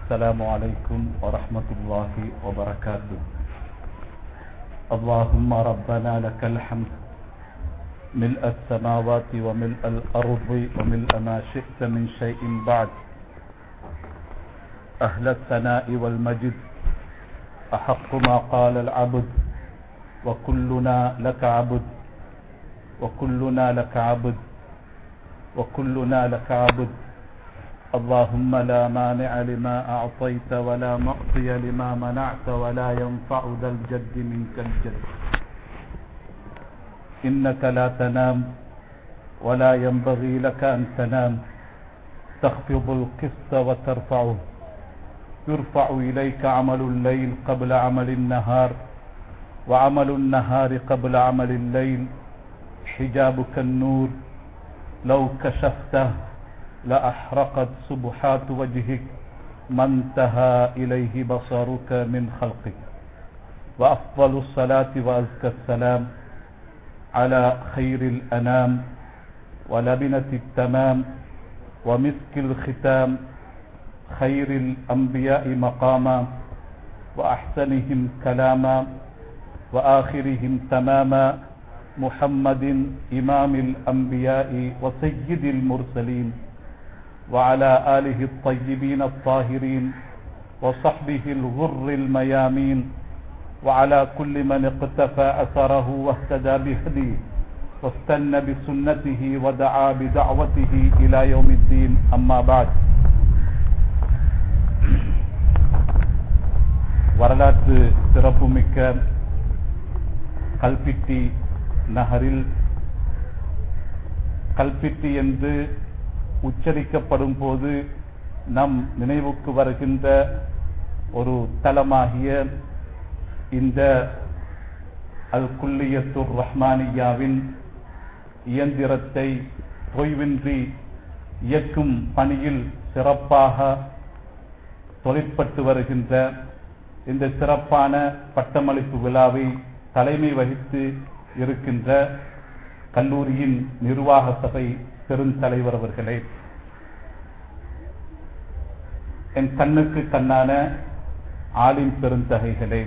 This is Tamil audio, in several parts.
السلام عليكم ورحمة الله وبركاته اللهم ربنا لك الحمد ملء السماوات وملء الأرض وملء ما شئت من شيء بعد أهل الثناء والمجد أحق ما قال العبد وكلنا لك عبد وكلنا لك عبد وكلنا لك عبد اللهم لا مانع لما أعطيت ولا معطي لما منعت ولا ينفع ذا الجد منك الجد إنك لا تنام ولا ينبغي لك أن تنام تخفض القسط وترفعه يرفع إليك عمل الليل قبل عمل النهار وعمل النهار قبل عمل الليل حجابك النور لو كشفته لأحرقت سبحات وجهك ما انتهى إليه بصرك من خلقك وأفضل الصلاة وأزكى السلام على خير الأنام ولبنة التمام ومسك الختام خير الأنبياء مقاما وأحسنهم كلاما وآخرهم تماما محمد إمام الأنبياء وسيد المرسلين وعلى آله الطيبين الطاهرين وصحبه الغر الميامين وعلى كل من اقتفى أثره واهتدى بهديه واستنى بسنته ودعا بدعوته إلى يوم الدين أما بعد வரலாற்று சிறப்புமிக்க கல்பிட்டி நகரில் கல்பிட்டி என்று உச்சரிக்கப்படும் போது நம் நினைவுக்கு வருகின்ற ஒரு தலமாகிய இந்த அல் குல்லியத்துர் ரஹ்மானியாவின் இயந்திரத்தை தொய்வின்றி இயக்கும் பணியில் சிறப்பாக தொழிற்பட்டு வருகின்ற இந்த சிறப்பான பட்டமளிப்பு விழாவை தலைமை வகித்து இருக்கின்ற கல்லூரியின் நிர்வாக சபை பெருந்தலைவர் அவர்களே என் கண்ணுக்கு கண்ணான ஆளின் பெருந்தகைகளே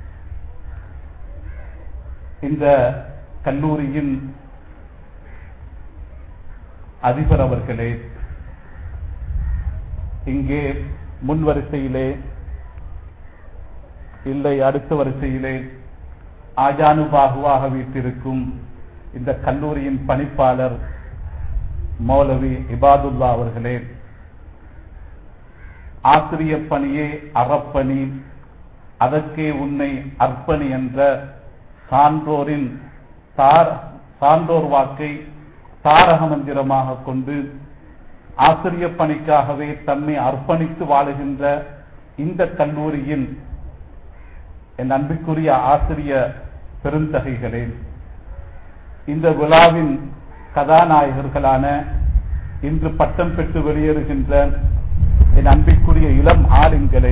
இந்த கல்லூரியின் அதிபர் அவர்களே இங்கே முன் வரிசையிலே இல்லை அடுத்த வரிசையிலே ஆஜானுபாகுவாக வீட்டிருக்கும் இந்த கல்லூரியின் பணிப்பாளர் மௌலவி இபாதுல்லா அவர்களே ஆசிரிய பணியே அறப்பணி அதற்கே உன்னை அர்ப்பணி என்ற சான்றோரின் சான்றோர் வாக்கை தாரக மந்திரமாக கொண்டு ஆசிரிய பணிக்காகவே தன்னை அர்ப்பணித்து வாழுகின்ற இந்த கல்லூரியின் என் அன்புக்குரிய ஆசிரிய பெருந்தகைகளே இந்த விழாவின் கதாநாயகர்களான இன்று பட்டம் பெற்று வெளியேறுகின்ற என் அன்பிற்குரிய இளம் ஆளுங்களே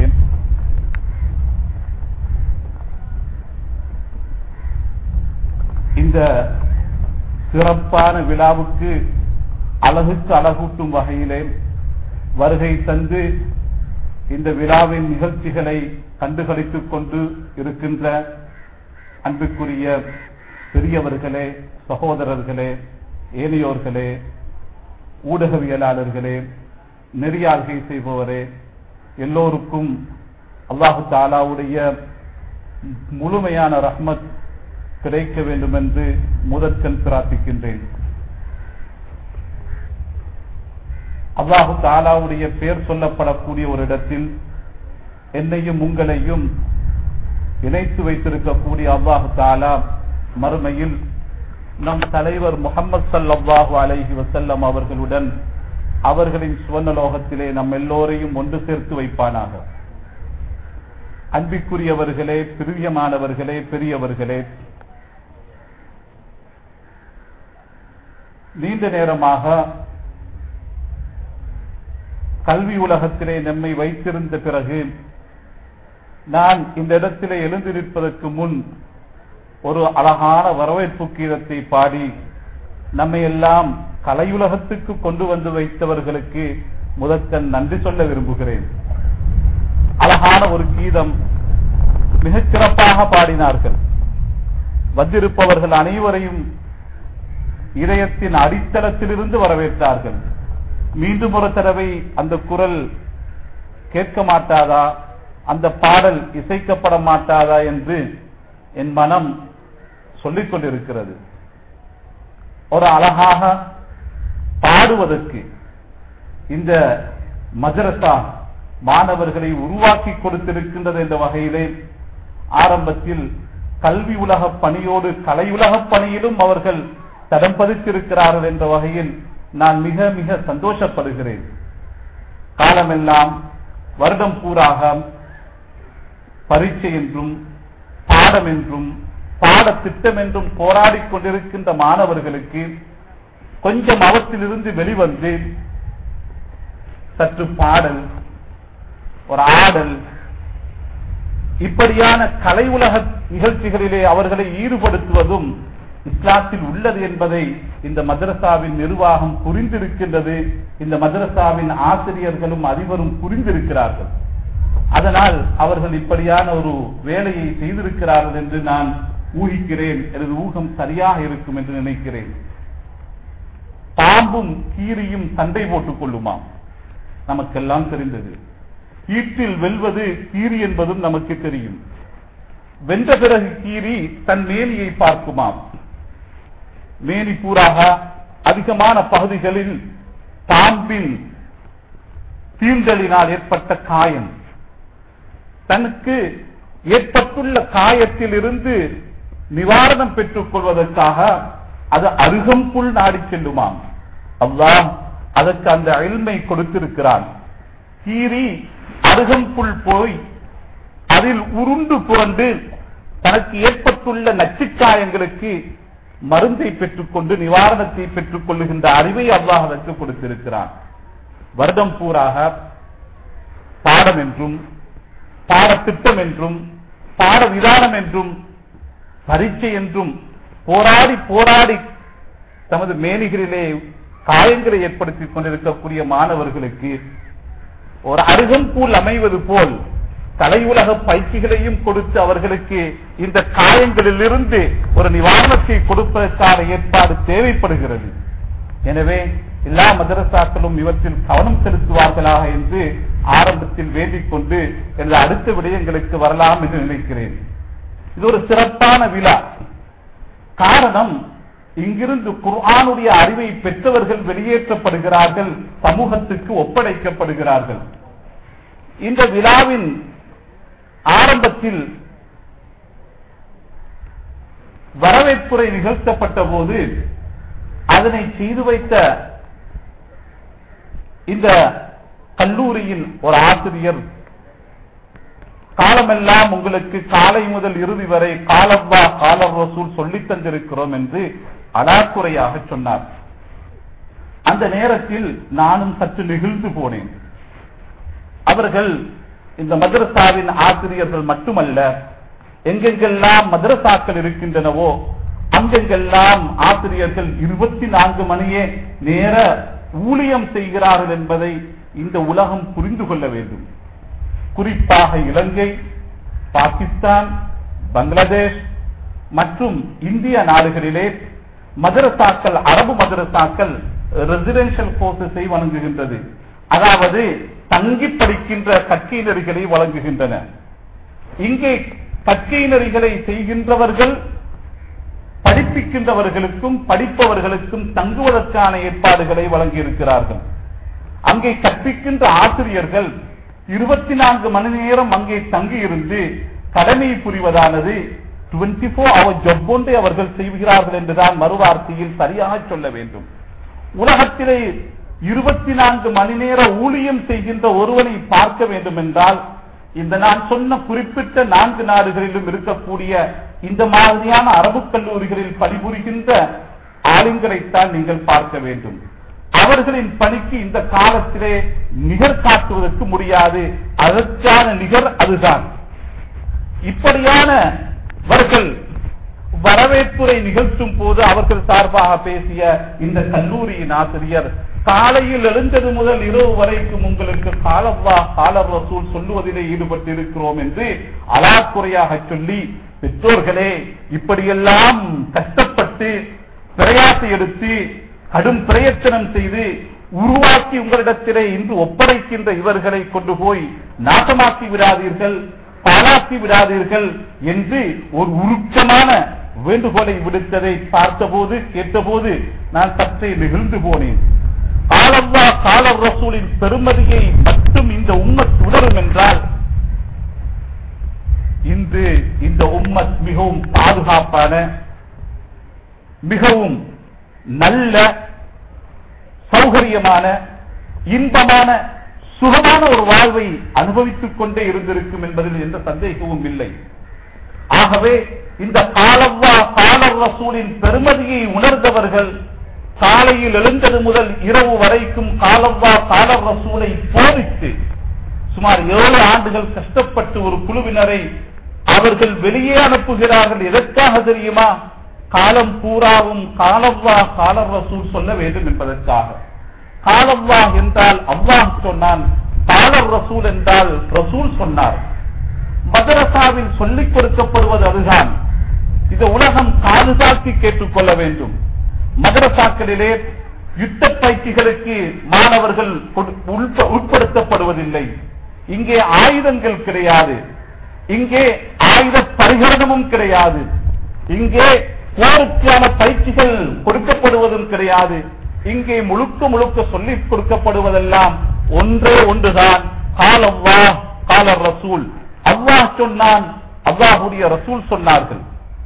இந்த சிறப்பான விழாவுக்கு அழகுக்கு அழகூட்டும் வகையிலே வருகை தந்து இந்த விழாவின் நிகழ்ச்சிகளை கண்டுகளித்துக் கொண்டு இருக்கின்ற அன்புக்குரிய பெரியவர்களே சகோதரர்களே ஏனையோர்களே ஊடகவியலாளர்களே நெறியாள்கை செய்பவரே எல்லோருக்கும் அல்லாஹு தாலாவுடைய முழுமையான ரஹ்மத் கிடைக்க வேண்டும் என்று முதற்கண் பிரார்த்திக்கின்றேன் அல்லாஹு தாலாவுடைய பெயர் சொல்லப்படக்கூடிய ஒரு இடத்தில் என்னையும் உங்களையும் இணைத்து வைத்திருக்கக்கூடிய அல்லாஹு தாலா மறுமையில் நம் தலைவர் முகமது சல்லாஹு அலைஹி வசல்லம் அவர்களுடன் அவர்களின் சுவர்ணலோகத்திலே நம் எல்லோரையும் ஒன்று சேர்த்து வைப்பானாக அன்பிற்குரியவர்களே பிரியமானவர்களே பெரியவர்களே நீண்ட நேரமாக கல்வி உலகத்திலே நம்மை வைத்திருந்த பிறகு நான் இந்த இடத்திலே எழுந்திருப்பதற்கு முன் ஒரு அழகான வரவேற்பு கீதத்தை பாடி நம்மை எல்லாம் கலையுலகத்துக்கு கொண்டு வந்து வைத்தவர்களுக்கு முதற்கண் நன்றி சொல்ல விரும்புகிறேன் அழகான ஒரு கீதம் மிகச் சிறப்பாக பாடினார்கள் வந்திருப்பவர்கள் அனைவரையும் இதயத்தின் அடித்தளத்திலிருந்து வரவேற்றார்கள் மீண்டும் ஒரு தடவை அந்த குரல் கேட்க மாட்டாதா அந்த பாடல் இசைக்கப்பட மாட்டாதா என்று என் மனம் சொல்லிக் கொண்டிருக்கிறது ஒரு அழகாக பாடுவதற்கு இந்த மதரசா மாணவர்களை உருவாக்கி கொடுத்திருக்கின்றது என்ற வகையிலே ஆரம்பத்தில் கல்வி உலக பணியோடு கலை உலக பணியிலும் அவர்கள் தடம் பதித்திருக்கிறார்கள் என்ற வகையில் நான் மிக மிக சந்தோஷப்படுகிறேன் காலமெல்லாம் வருடம் பூராக பரீட்சை என்றும் பாடம் என்றும் பாடத்திட்டம் என்றும் போராடிக் கொண்டிருக்கின்ற மாணவர்களுக்கு கொஞ்சம் அவற்றிலிருந்து வெளிவந்து சற்று பாடல் ஒரு ஆடல் இப்படியான கலை உலக நிகழ்ச்சிகளிலே அவர்களை ஈடுபடுத்துவதும் இஸ்லாத்தில் உள்ளது என்பதை இந்த மதரசாவின் நிர்வாகம் புரிந்திருக்கின்றது இந்த மதரசாவின் ஆசிரியர்களும் அதிபரும் புரிந்திருக்கிறார்கள் அதனால் அவர்கள் இப்படியான ஒரு வேலையை செய்திருக்கிறார்கள் என்று நான் ஊகிக்கிறேன் எனது ஊகம் சரியாக இருக்கும் என்று நினைக்கிறேன் பாம்பும் கீரியும் சண்டை போட்டுக் கொள்ளுமாம் நமக்கெல்லாம் தெரிந்தது ஈட்டில் வெல்வது கீரி என்பதும் நமக்கு தெரியும் வென்ற பிறகு கீரி தன் மேனியை பார்க்குமாம் மேனி பூராக அதிகமான பகுதிகளில் பாம்பின் தீண்டலினால் ஏற்பட்ட காயம் தனக்கு ஏற்பட்டுள்ள காயத்தில் இருந்து நிவாரணம் பெற்றுக் கொள்வதற்காக அது அருகம்புல் நாடி செல்லுமாம் அல்லாஹ் அதற்கு அந்த அயல்மை கொடுத்திருக்கிறான் கீரி அருகம்புல் போய் அதில் உருண்டு புரண்டு தனக்கு ஏற்பட்டுள்ள நச்சுக்காயங்களுக்கு மருந்தை பெற்றுக்கொண்டு நிவாரணத்தை பெற்றுக் கொள்ளுகின்ற அறிவை அல்லாஹ் அதற்கு கொடுத்திருக்கிறான் வருடம் பூராக பாடம் என்றும் பாடத்திட்டம் என்றும் பாட விதானம் என்றும் பரீட்சை என்றும் போராடி போராடி தமது மேனிகளிலே காயங்களை ஏற்படுத்திக் கொண்டிருக்கக்கூடிய மாணவர்களுக்கு ஒரு அருகம்பூல் அமைவது போல் தலையுலக பயிற்சிகளையும் கொடுத்து அவர்களுக்கு இந்த காயங்களில் இருந்து ஒரு நிவாரணத்தை கொடுப்பதற்கான ஏற்பாடு தேவைப்படுகிறது எனவே எல்லா மதரசாக்களும் இவற்றில் கவனம் செலுத்துவார்களாக என்று ஆரம்பத்தில் வேண்டிக் கொண்டு எனது அடுத்த விடயங்களுக்கு வரலாம் என்று நினைக்கிறேன் இது ஒரு சிறப்பான விழா காரணம் இங்கிருந்து குர்ஆனுடைய அறிவை பெற்றவர்கள் வெளியேற்றப்படுகிறார்கள் சமூகத்துக்கு ஒப்படைக்கப்படுகிறார்கள் இந்த விழாவின் ஆரம்பத்தில் வரவேற்புரை நிகழ்த்தப்பட்ட போது அதனை செய்து வைத்த இந்த கல்லூரியின் ஒரு ஆசிரியர் காலமெல்லாம் உங்களுக்கு காலை முதல் இறுதி வரை காலவ்வா காலர் ரசூல் சொல்லித் தந்திருக்கிறோம் என்று அலாக்குறையாக சொன்னார் அந்த நேரத்தில் நானும் சற்று நெகிழ்ந்து போனேன் அவர்கள் இந்த மதரசாவின் ஆசிரியர்கள் மட்டுமல்ல எங்கெங்கெல்லாம் மதரசாக்கள் இருக்கின்றனவோ அங்கெங்கெல்லாம் ஆசிரியர்கள் இருபத்தி நான்கு மணியே நேர ஊழியம் செய்கிறார்கள் என்பதை இந்த உலகம் புரிந்து கொள்ள வேண்டும் குறிப்பாக இலங்கை பாகிஸ்தான் பங்களாதேஷ் மற்றும் இந்திய நாடுகளிலே மதரசாக்கள் அரபு மதரசாக்கள் ரெசிடென்ஷியல் கோர்சஸை வழங்குகின்றது அதாவது தங்கி படிக்கின்ற கட்சியினர்களை வழங்குகின்றன இங்கே கட்சியினர்களை செய்கின்றவர்கள் படிப்பிக்கின்றவர்களுக்கும் படிப்பவர்களுக்கும் தங்குவதற்கான ஏற்பாடுகளை வழங்கியிருக்கிறார்கள் அங்கே கற்பிக்கின்ற ஆசிரியர்கள் இருபத்தி நான்கு மணி நேரம் அங்கே தங்கியிருந்து கடமை புரிவதானது டுவெண்டி போர் அவர் ஜப் ஒன்றை அவர்கள் செய்கிறார்கள் என்றுதான் மறுவார்த்தையில் சரியாக சொல்ல வேண்டும் உலகத்திலே இருபத்தி நான்கு மணி நேர ஊழியம் செய்கின்ற ஒருவனை பார்க்க வேண்டும் என்றால் இந்த நான் சொன்ன குறிப்பிட்ட நான்கு நாடுகளிலும் இருக்கக்கூடிய இந்த மாதிரியான அரபு கல்லூரிகளில் பணிபுரிகின்ற ஆளுங்களைத்தான் நீங்கள் பார்க்க வேண்டும் அவர்களின் பணிக்கு இந்த காலத்திலே நிகர் காட்டுவதற்கு முடியாது அதற்கான நிகர் அதுதான் இப்படியானவர்கள் வரவேற்புரை நிகழ்த்தும் போது அவர்கள் சார்பாக பேசிய இந்த கல்லூரியின் ஆசிரியர் காலையில் எழுந்தது முதல் இரவு வரைக்கும் உங்களுக்கு காலவா காலர் ரசூல் சொல்லுவதிலே ஈடுபட்டு இருக்கிறோம் என்று அலாக்குறையாக சொல்லி பெற்றோர்களே இப்படியெல்லாம் கஷ்டப்பட்டு பிரயாசை எடுத்து கடும் பிரயத்தனம் செய்து உருவாக்கி உங்களிடத்திலே இன்று ஒப்படைக்கின்ற இவர்களை கொண்டு போய் நாசமாக்கி விடாதீர்கள் பாராட்டி விடாதீர்கள் என்று ஒரு உருக்கமான வேண்டுகோளை விடுத்ததை பார்த்தபோது கேட்டபோது நான் சற்றே நெகிழ்ந்து போனேன் காலல்லா காலர் ரசூலின் பெருமதியை மட்டும் இந்த உம்மத் உணரும் என்றால் இன்று இந்த உம்மத் மிகவும் பாதுகாப்பான மிகவும் நல்ல சௌகரியமான இன்பமான சுகமான ஒரு வாழ்வை அனுபவித்துக் கொண்டே இருந்திருக்கும் என்பதில் எந்த சந்தேகமும் இல்லை ஆகவே இந்த காலவ்வா காலர் ரசூலின் பெருமதியை உணர்ந்தவர்கள் காலையில் எழுந்தது முதல் இரவு வரைக்கும் காலவ்வா காலர் ரசூலை போதித்து சுமார் ஏழு ஆண்டுகள் கஷ்டப்பட்டு ஒரு குழுவினரை அவர்கள் வெளியே அனுப்புகிறார்கள் எதற்காக தெரியுமா காலம் பூராவும் காலவ்வா காலர் ரசூல் சொல்ல வேண்டும் என்பதற்காக காலவ்வா என்றால் அல்லாஹ் சொன்னான் காலர் ரசூல் என்றால் ரசூல் சொன்னார் மதரசாவில் சொல்லிக் கொடுக்கப்படுவது அதுதான் இந்த உலகம் காதுதாக்கி கேட்டுக்கொள்ள வேண்டும் மதரசாக்களிலே யுத்த பயிற்சிகளுக்கு மாணவர்கள் கொடு- உட்ப- உட்படுத்தப்படுவதில்லை இங்கே ஆயுதங்கள் கிடையாது இங்கே ஆயுத பரிகரணமும் கிடையாது இங்கே போருக்கான பயிற்சிகள் கொடுக்கப்படுவதும் கிடையாது இங்கே முழுக்க முழுக்க சொல்லிக் கொடுக்கப்படுவதெல்லாம் ஒன்றே ஒன்றுதான் காலவ்வா காலர் ரசூல் அல்லாஹ் சொன்னான் அல்லாஹுடைய ரசூல் சொன்னார்கள்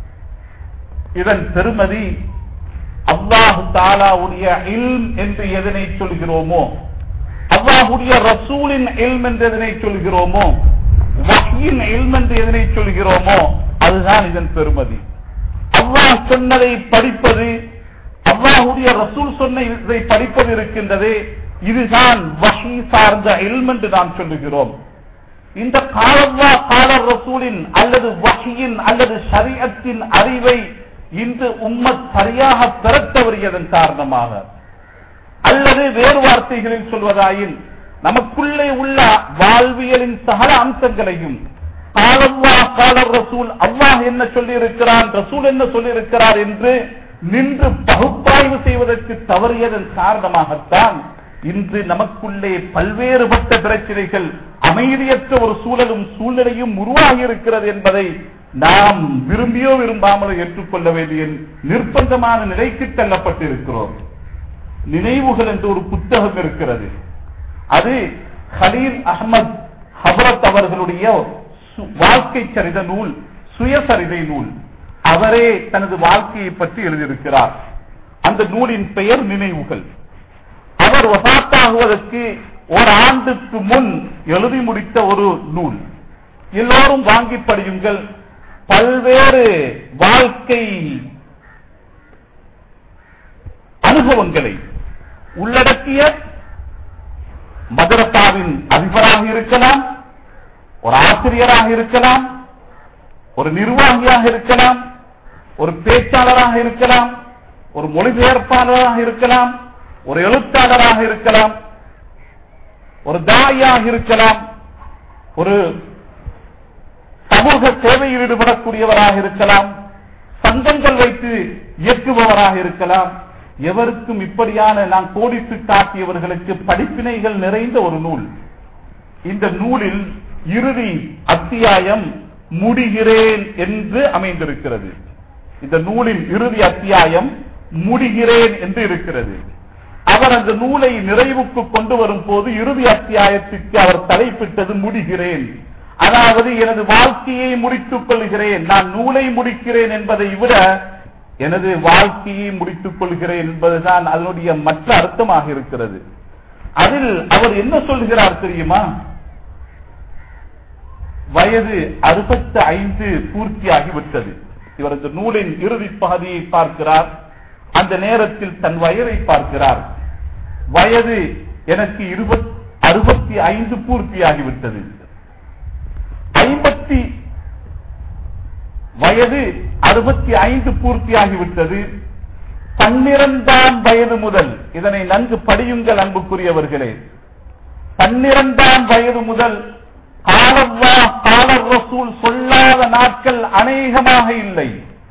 இதன் பெருமதி அல்லாஹு தாலாவுடைய இல்ம் என்று எதனை சொல்கிறோமோ அல்லாஹுடைய ரசூலின் இல்ம் என்று எதனை சொல்கிறோமோ வஹ்யின் இல்ம் என்று எதனை சொல்கிறோமோ அதுதான் இதன் பெருமதி அல்லாஹ் சொன்னதை படிப்பது அல்லாஹுடைய ரசூல் சொன்ன இதை படிப்பது இருக்கின்றது இதுதான் வஹி சார்ந்த இல்ம் என்று நாம் சொல்லுகிறோம் இந்த காலவா காலர் ரசூலின் அல்லது வஹியின் அல்லது ஷரியத்தின் அறிவை இன்று உம்மத் சரியாக பெறத் தவறியதன் காரணமாக அல்லது வேறு வார்த்தைகளில் சொல்வதாயின் நமக்குள்ளே உள்ள வாழ்வியலின் சகல அம்சங்களையும் காலல்லா காலர் ரசூல் அல்லாஹ் என்ன சொல்லி இருக்கிறான் ரசூல் என்ன சொல்லி இருக்கிறார் என்று நின்று பகுப்பாய்வு செய்வதற்கு தவறியதன் காரணமாகத்தான் இன்று நமக்குள்ளே பல்வேறுபட்ட பிரச்சனைகள் அமைதியற்ற ஒரு சூழலும் சூழ்நிலையும் உருவாகி இருக்கிறது என்பதை நாம் விரும்பியோ விரும்பாமலோ ஏற்றுக்கொள்ள வேண்டிய நிர்பந்தமான நிலைக்கு தள்ளப்பட்டிருக்கிறோம் நினைவுகள் என்று ஒரு புத்தகம் இருக்கிறது அது ஹலீல் அஹமத் ஹபரத் அவர்களுடைய சு- வாழ்க்கை சரித நூல் சுயசரிதை நூல் அவரே தனது வாழ்க்கையை பற்றி எழுதியிருக்கிறார் அந்த நூலின் பெயர் நினைவுகள் அவர் வசாத்தாகுவதற்கு ஒரு ஆண்டுக்கு முன் எழுதி முடித்த ஒரு நூல் எல்லோரும் வாங்கி படியுங்கள் பல்வேறு வாழ்க்கை அனுபவங்களை உள்ளடக்கிய மதரசாவின் அதிபராக இருக்கலாம் ஒரு ஆசிரியராக இருக்கலாம் ஒரு நிர்வாகியாக இருக்கலாம் ஒரு பேச்சாளராக இருக்கலாம் ஒரு மொழிபெயர்ப்பாளராக இருக்கலாம் ஒரு எழுத்தாளராக இருக்கலாம் ஒரு தாயாக இருக்கலாம் ஒரு சமூக சேவையில் ஈடுபடக்கூடியவராக இருக்கலாம் சங்கங்கள் வைத்து இயக்குபவராக இருக்கலாம் எவருக்கும் இப்படியான நான் கோடிட்டு காட்டியவர்களுக்கு படிப்பினைகள் நிறைந்த ஒரு நூல் இந்த நூலில் இறுதி அத்தியாயம் முடிகிறேன் என்று அமைந்திருக்கிறது இந்த நூலின் இறுதி அத்தியாயம் முடிகிறேன் என்று இருக்கிறது அவர் அந்த நூலை நிறைவுக்கு கொண்டு வரும் போது இறுதி அத்தியாயத்திற்கு அவர் தலைப்பிட்டது முடிகிறேன் அதாவது எனது வாழ்க்கையை முடித்துக் கொள்கிறேன் நான் நூலை முடிக்கிறேன் என்பதை விட எனது வாழ்க்கையை முடித்துக் கொள்கிறேன் என்பதுதான் அதனுடைய மற்ற அர்த்தமாக இருக்கிறது அதில் அவர் என்ன சொல்கிறார் தெரியுமா வயது அறுபத்தி ஐந்து பூர்த்தியாகிவிட்டது இவர் இந்த நூலின் இறுதி பகுதியை பார்க்கிறார் அந்த நேரத்தில் தன் வயதை பார்க்கிறார் வயது எனக்கு இருபத் அறுபத்தி ஐந்து பூர்த்தியாகிவிட்டது ஐம்பத்தி வயது அறுபத்தி ஐந்து பூர்த்தியாகிவிட்டது பன்னிரண்டாம் வயது முதல் இதனை நன்கு படியுங்கள் அன்புக்குரியவர்களே பன்னிரண்டாம் வயது முதல் காலவா காலர் ரசூல் சொல்லாத நாட்கள் அநேகமாக இல்லை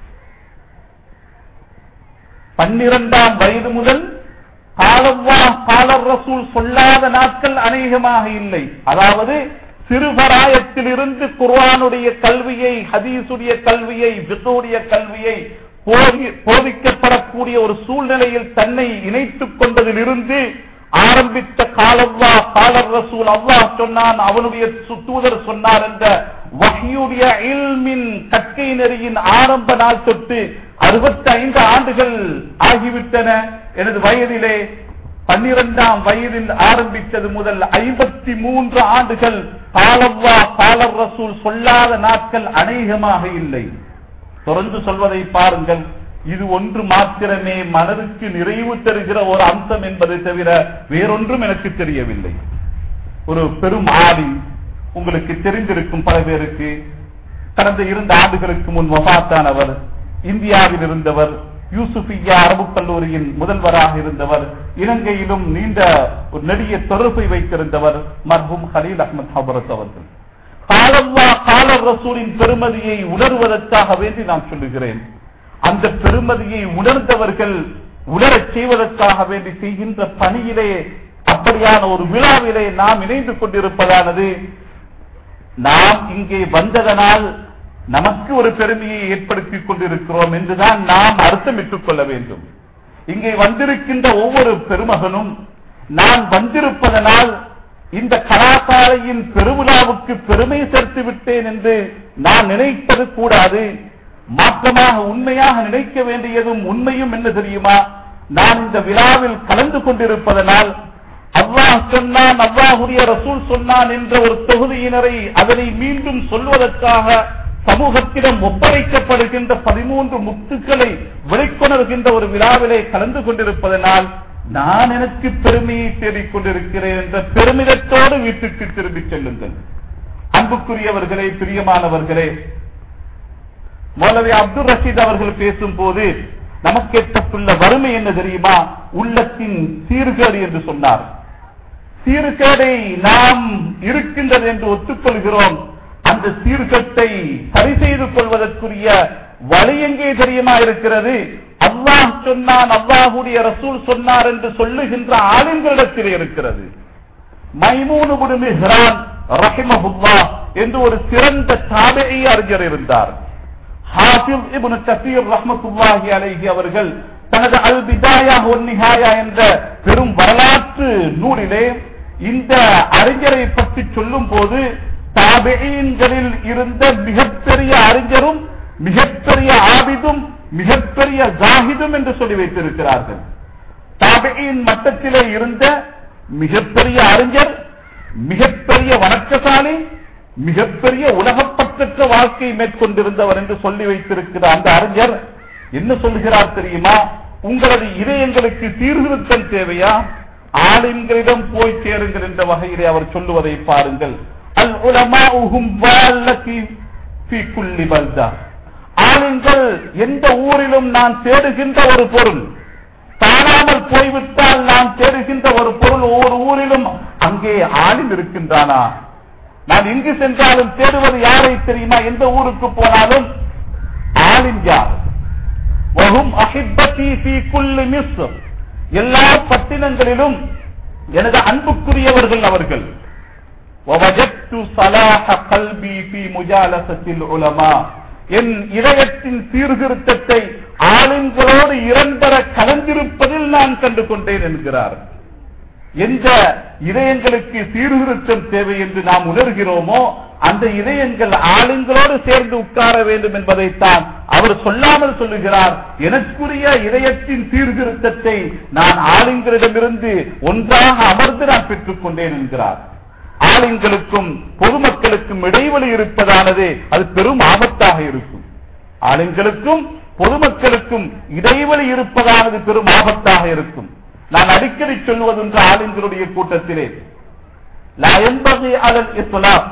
பன்னிரண்டாம் வயது முதல் காலவா காலர் ரசூல் சொல்லாத நாட்கள் அநேகமாக இல்லை அதாவது சிறுபராயத்திலிருந்து குர்ஆனுடைய கல்வியை ஹதீசுடைய கல்வியை விசுடைய கல்வியை போதி- போதிக்கப்படக்கூடிய ஒரு சூழ்நிலையில் தன்னை இணைத்துக் கொண்டதிலிருந்து ஆரம்பித்த காலவ்வா காலர் ரசூல் அல்லாஹ் சொன்னான் அவனுடைய சு- தூதர் சொன்னார் என்ற வஹ்யுடைய இல்மின் கற்கை நெறியின் ஆரம்ப நாள் தொட்டு அறுபத்தி ஐந்து ஆண்டுகள் ஆகிவிட்டன எனது வயதிலே பன்னிரெண்டாம் வயதில் ஆரம்பித்தது முதல் ஐம்பத்தி மூன்று ஆண்டுகள் காலவ்வா காலர் ரசூல் சொல்லாத நாட்கள் அநேகமாக இல்லை தொடர்ந்து சொல்வதை பாருங்கள் இது ஒன்று மாத்திரமே மனதுக்கு நிறைவு தருகிற ஒரு அம்சம் என்பதை தவிர வேறொன்றும் எனக்கு தெரியவில்லை ஒரு பெரும் ஆடி உங்களுக்கு தெரிந்திருக்கும் பல பேருக்கு கடந்த இரண்டு ஆண்டுகளுக்கு முன் வபாத்தானவர் இந்தியாவில் இருந்தவர் யூசுஃபியா அரபு கல்லூரியின் முதல்வராக இருந்தவர் இலங்கையிலும் நீண்ட ஒரு நெடிய தொடர்பை வைத்திருந்தவர் மர்ஹூம் ஹலீல் அஹ்மத் ஹபரத் அவர்கள் காலல்லா காலர் ரசூலின் பெருமதியை உணர்வதற்காக வேண்டி நான் சொல்லுகிறேன் அந்த பெருமதியை உணர்ந்தவர்கள் உணரச் செய்வதற்காக வேண்டி செய்கின்ற பணியிலே அப்படியான ஒரு விழாவிலே நாம் இணைந்து கொண்டிருப்பதானது நாம் இங்கே வந்ததனால் நமக்கு ஒரு பெருமையை ஏற்படுத்திக் கொண்டிருக்கிறோம் என்றுதான் நாம் அர்த்தமிட்டுக் கொள்ள வேண்டும் இங்கே வந்திருக்கின்ற ஒவ்வொரு பெருமகனும் நான் வந்திருப்பதனால் இந்த கலாசாலையின் பெருவிழாவுக்கு பெருமை சேர்த்து விட்டேன் என்று நான் நினைப்பது கூடாது மாற்றமாக உண்மையாக நினைக்க வேண்டியதும் உண்மையும் என்ன தெரியுமா நான் இந்த விழாவில் கலந்து கொண்டிருப்பதனால் அல்லாஹ் சொன்னான் அல்லாஹுடைய ரசூல் சொன்னான் என்ற ஒரு தொகுதியினரை அதனை மீண்டும் சொல்வதற்காக சமூகத்திடம் ஒப்படைக்கப்படுகின்ற பதிமூன்று முத்துக்களை வெளிக்கொணர்கின்ற ஒரு விழாவிலே கலந்து கொண்டிருப்பதனால் நான் எனக்கு பெருமையை தேடிக் கொண்டிருக்கிறேன் என்ற பெருமிதத்தோடு வீட்டுக்கு திரும்பிச் செல்லுங்கள் அன்புக்குரியவர்களே பிரியமானவர்களே மௌலவி அப்துல் ரஷீத் அவர்கள் பேசும்போது நமக்கு ஏற்பட்டுள்ள வறுமை என்ன தெரியுமா உள்ளத்தின் சீர்கேடு என்று சொன்னார் சீர்கேடை நாம் இருக்கின்றது என்று ஒத்துக்கொள்கிறோம் அந்த சீர்கேட்டை சரி செய்து கொள்வதற்குரிய வழி எங்கே தெரியுமா இருக்கிறது அல்லாஹ் சொன்னான் அல்லாஹுடைய ரசூல் சொன்னார் என்று சொல்லுகின்ற ஆளுங்களிடத்தில் இருக்கிறது மைமூனு மிஹ்ரான் ரஹிமஹுல்லா என்று ஒரு சிறந்த தாபேயி அறிஞர் இருந்தார் ஹாஃபிஸ் இப்னு கசீர் ரஹ்மத்துல்லாஹி அலைஹி அவர்கள் தனது அல் பிதாயா ஒன் நிஹாயா என்ற பெரும் வரலாற்று நூலிலே இந்த அறிஞரை பற்றி சொல்லும் போது தாபெயின்களில் இருந்த மிகப்பெரிய அறிஞரும் மிகப்பெரிய ஆபிதும் மிகப்பெரிய ஜாஹிதும் என்று சொல்லி வைத்திருக்கிறார்கள் தாபெயின் மட்டத்திலே இருந்த மிகப்பெரிய அறிஞர் மிகப்பெரிய வணக்கசாலி மிகப்பெரிய உலகப்பற்ற வாழ்க்கையை மேற்கொண்டிருந்தவர் என்று சொல்லி வைத்திருக்கிற அந்த அறிஞர் என்ன சொல்கிறார் தெரியுமா உங்களது இதயங்களுக்கு சீர்திருத்தம் தேவையா ஆளுங்களிடம் போய் சேருங்கள் என்ற வகையிலே அவர் சொல்லுவதை பாருங்கள் அல் உலமாஉஹும் வால்லதி ஃபீ குல்லி பல்தா ஆளுங்கள் எந்த ஊரிலும் நான் தேடுகின்ற ஒரு பொருள் காணாமல் போய்விட்டால் நான் தேடுகின்ற ஒரு பொருள் ஒவ்வொரு ஊரிலும் அங்கே ஆளில் இருக்கின்றானா நான் எங்கு சென்றாலும் தேடுவது யாரை தெரியுமா எந்த ஊருக்கு போனாலும் ஆளின் யார் வகும் அஹிப்பதி ஃபீ குல்லி மிஸ்ர் எல்லா பட்டினங்களிலும் எனது அன்புக்குரியவர்கள் அவர்கள் وَوَجَدْتُ صَلَاحَ قَلْبِي فِي مُجَالَسَةِ الْعُلَمَاء என் இதயத்தின் சீர்திருத்தத்தை ஆளுங்களோடு இரண்டர கலந்திருப்பதில் நான் கண்டு கொண்டேன் என்கிறார் எந்த இதயங்களுக்கு சீர்திருத்தம் தேவை என்று நாம் உணர்கிறோமோ அந்த இதயங்கள் ஆளுங்களோடு சேர்ந்து உட்கார வேண்டும் என்பதைத்தான் அவர் சொல்லாமல் சொல்லுகிறார் எனக்குரிய இதயத்தின் சீர்திருத்தத்தை நான் ஆளுங்களிடமிருந்து ஒன்றாக அமர்ந்து நான் பெற்றுக் கொண்டேன் என்கிறார் ஆளுங்களுக்கும் பொதுமக்களுக்கும் இடைவெளி இருப்பதானது அது பெரும் ஆபத்தாக இருக்கும் ஆளுங்களுக்கும் பொதுமக்களுக்கும் இடைவெளி இருப்பதானது பெரும் ஆபத்தாக இருக்கும் நான் அடிக்கடி சொல்வதென்று ஆளுங்களுடைய கூட்டத்திலே لا ينبغي على الإطلاق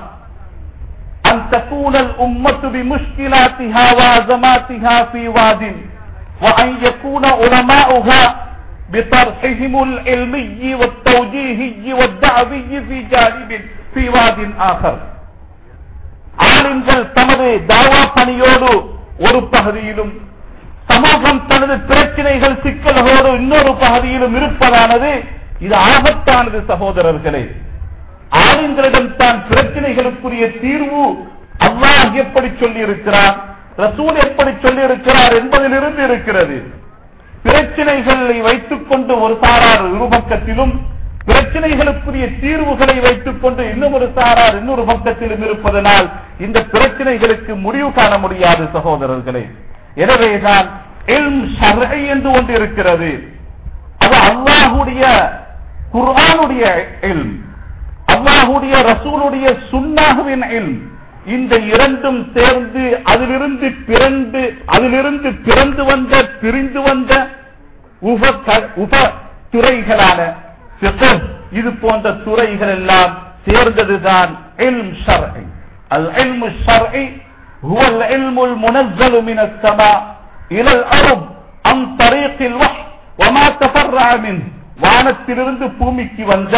أن تكون الأمة بمشكلاتها وأزماتها في واد وأن يكون علماؤها بطرحهم العلمي والتوجيهي والدعوي في جانب في واد آخر ஆளுங்கள் தமது தாவா பணியோடு ஒரு பகுதியிலும் சமூகம் தனது பிரச்சனைகள் சிக்கல்களோடு இன்னொரு பகுதியிலும் இருப்பதானது இது ஆபத்தானது சகோதரர்களே ஆளுங்களிடம் தான் பிரச்சனைகளுக்குரிய தீர்வு அல்லாஹ் எப்படி சொல்லி இருக்கிறார் ரசூல் எப்படி சொல்லி இருக்கிறார் என்பதிலிருந்து இருக்கிறது பிரச்சனைகளை வைத்துக் கொண்டு ஒரு சாரார் ஒரு பக்கத்திலும் பிரச்சனைகளுக்குரிய தீர்வுகளை வைத்துக் கொண்டு இன்னும் ஒரு சாரார் இன்னொரு பக்கத்திலும் இருப்பதனால் இந்த பிரச்சனைகளுக்கு முடிவு காண முடியாது சகோதரர்களே எனவேதான் இல்ம் ஷர்ஐ என்று ஒன்று இருக்கிறது அது அல்லாஹுடைய குர்ஆனுடைய இல்ம் அல்லாஹுடைய ரசூலுடைய சுன்னாகுவின் இல்ம் இந்த இரண்டும் சேர்ந்து அதிலிருந்து பிறந்து அதிலிருந்து பிறந்து வந்த பிரிந்து வந்த உப க- உப துறைகளான fiqh, இது போன்ற துறைகள் எல்லாம் சேர்ந்ததுதான் இல்ம் ஷர்ஐ அல் இல்மு ஷர்ஐ هو العلم المنزل من السماء إلى الأرض عن طريق الوحي وما تفرع منه வானத்திலிருந்து பூமிக்கு வந்த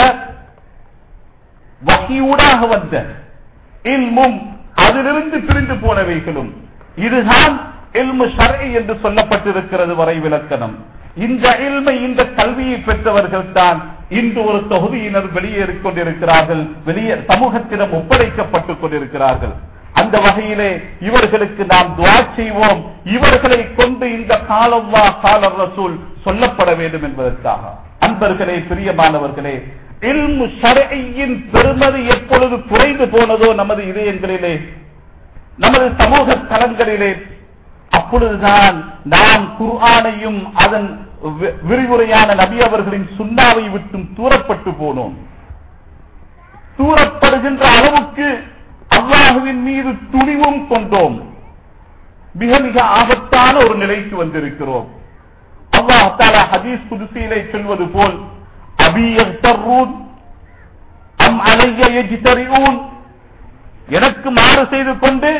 வகையூடாக வந்த இல்மும் அதிலிருந்து பிரிந்து போனவைகளும் இதுதான் இல்மு ஷர்இ என்று சொல்லப்பட்டிருக்கிறது வரை விளக்கணம் இந்த இல்மை இந்த கல்வியை பெற்றவர்கள் தான் இன்று ஒரு தொகுதியினர் வெளியேறிக் கொண்டிருக்கிறார்கள் வெளியே சமூகத்திடம் ஒப்படைக்கப்பட்டுக் கொண்டிருக்கிறார்கள் அந்த வகையிலே இவர்களுக்கு நாம் துவா செய்வோம் இவர்களை கொண்டு இந்த காலவா கால ரசூல் சொல்லப்பட வேண்டும் என்பதற்காக அன்பர்களே பிரியமானவர்களே இல்மு ஷர்இயின் பெருமதி எப்பொழுது குறைந்து போனதோ நமது இதயங்களிலே நமது சமூக தளங்களிலே அப்பொழுதுதான் நாம் குர்ஆனையும் அதன் வி- விரிவுரையான நபி அவர்களின் சுண்ணாவை விட்டும் தூரப்பட்டு போனோம் தூரப்படுகின்ற அளவுக்கு அல்லாஹுவின் மீது துணிவும் கொண்டோம் மிக மிக ஆபத்தான ஒரு நிலைக்கு வந்திருக்கிறோம் அல்லாஹ் தாலா ஹதீஸ் குதிசையிலே சொல்வது போல் அபியர்த்தர்ரூன் அம் அலைய எஜித்தரியூன் எனக்கு மாறு செய்து கொண்டு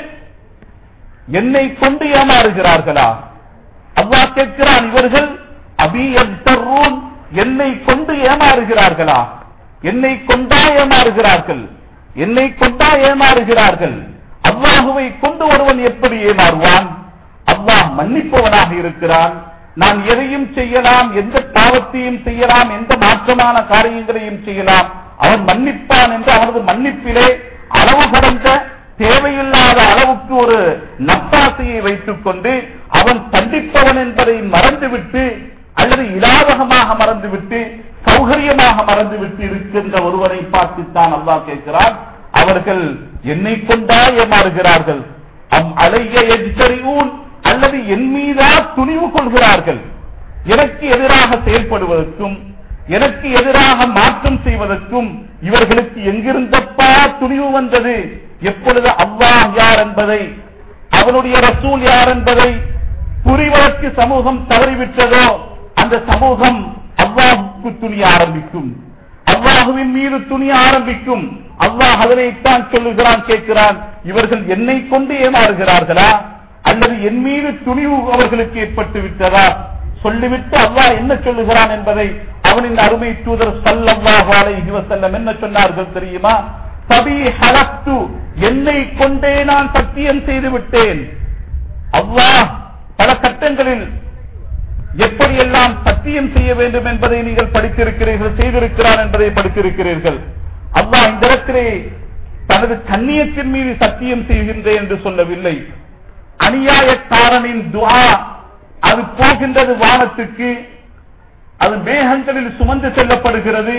என்னை கொண்டு ஏமாறுகிறார்களா அல்லாஹ் கேட்கிறான் இவர்கள் அபியர்த்தர்ரூன் என்னை கொண்டு ஏமாறுகிறார்களா என்னை கொண்டா ஏமாறுகிறார்கள் என்னை கொண்டா ஏமாறுகிறார்கள் அல்லாஹுவை கொண்டு ஒருவன் எப்படி ஏமாறுவான் அல்லாஹ் மன்னிப்பவனாக இருக்கிறான் நான் எதையும் செய்யலாம் எந்த பாவத்தையும் செய்யலாம் எந்த மாற்றமான காரியங்களையும் செய்யலாம் அவன் மன்னிப்பான் என்று அவனது மன்னிப்பிலே அளவு கடந்த தேவையில்லாத அளவுக்கு ஒரு நப்பாசையை வைத்துக் கொண்டு அவன் தண்டிப்பவன் என்பதை மறந்துவிட்டு அல்லது இலாவகமாக மறந்துவிட்டு சௌகரியமாக மறந்துவிட்டு இருக்கின்ற ஒருவரை பார்த்துத்தான் அல்லாஹ் கேட்கிறார் அவர்கள் என்னை கொண்டா ஏமாறுகிறார்கள் அம் அலைய எஜ்தரியூன் அல்லது என் மீதா துணிவு கொள்கிறார்கள் எனக்கு எதிராக செயல்படுவதற்கும் எனக்கு எதிராக மாற்றம் செய்வதற்கும் இவர்களுக்கு எங்கிருந்தப்பா துணிவு வந்தது எப்பொழுது அல்லாஹ் யார் என்பதை அவனுடைய ரசூல் யார் என்பதை புரிவதற்கு சமூகம் தவறிவிட்டதோ அந்த சமூகம் அல்லாஹுக்கு துணிய ஆரம்பிக்கும் அல்லாஹுவின் மீது துணிய ஆரம்பிக்கும் அல்லாஹ் அதனைத்தான் சொல்லுகிறான் கேட்கிறான் இவர்கள் என்னை கொண்டு ஏமாறுகிறார்களா அல்லது என் மீது துணிவு அவர்களுக்கு ஏற்பட்டு விட்டதா சொல்லிவிட்டு அல்லாஹ் என்ன சொல்லுகிறான் என்பதை அவனின் அருமை தூதர் சல்லல்லாஹு அலைஹி வஸல்லம் என்ன சொன்னார்கள் தெரியுமா தபி ஹலக்து என்னை கொண்டே நான் சத்தியம் செய்து விட்டேன் அல்லாஹ் பல கட்டங்களில் எப்படியெல்லாம் சத்தியம் செய்ய வேண்டும் என்பதை நீங்கள் படித்திருக்கிறீர்கள் செய்திருக்கிறார் என்பதை படித்திருக்கிறீர்கள் அல்லாஹ் இந்த இடத்திலே தனது கண்ணியத்தின் மீது சத்தியம் செய்கின்றேன் என்று சொல்லவில்லை அநியாயக்காரனின் துஆ அது போகின்றது வானத்துக்கு அது மேகங்களில் சுமந்து செல்லப்படுகிறது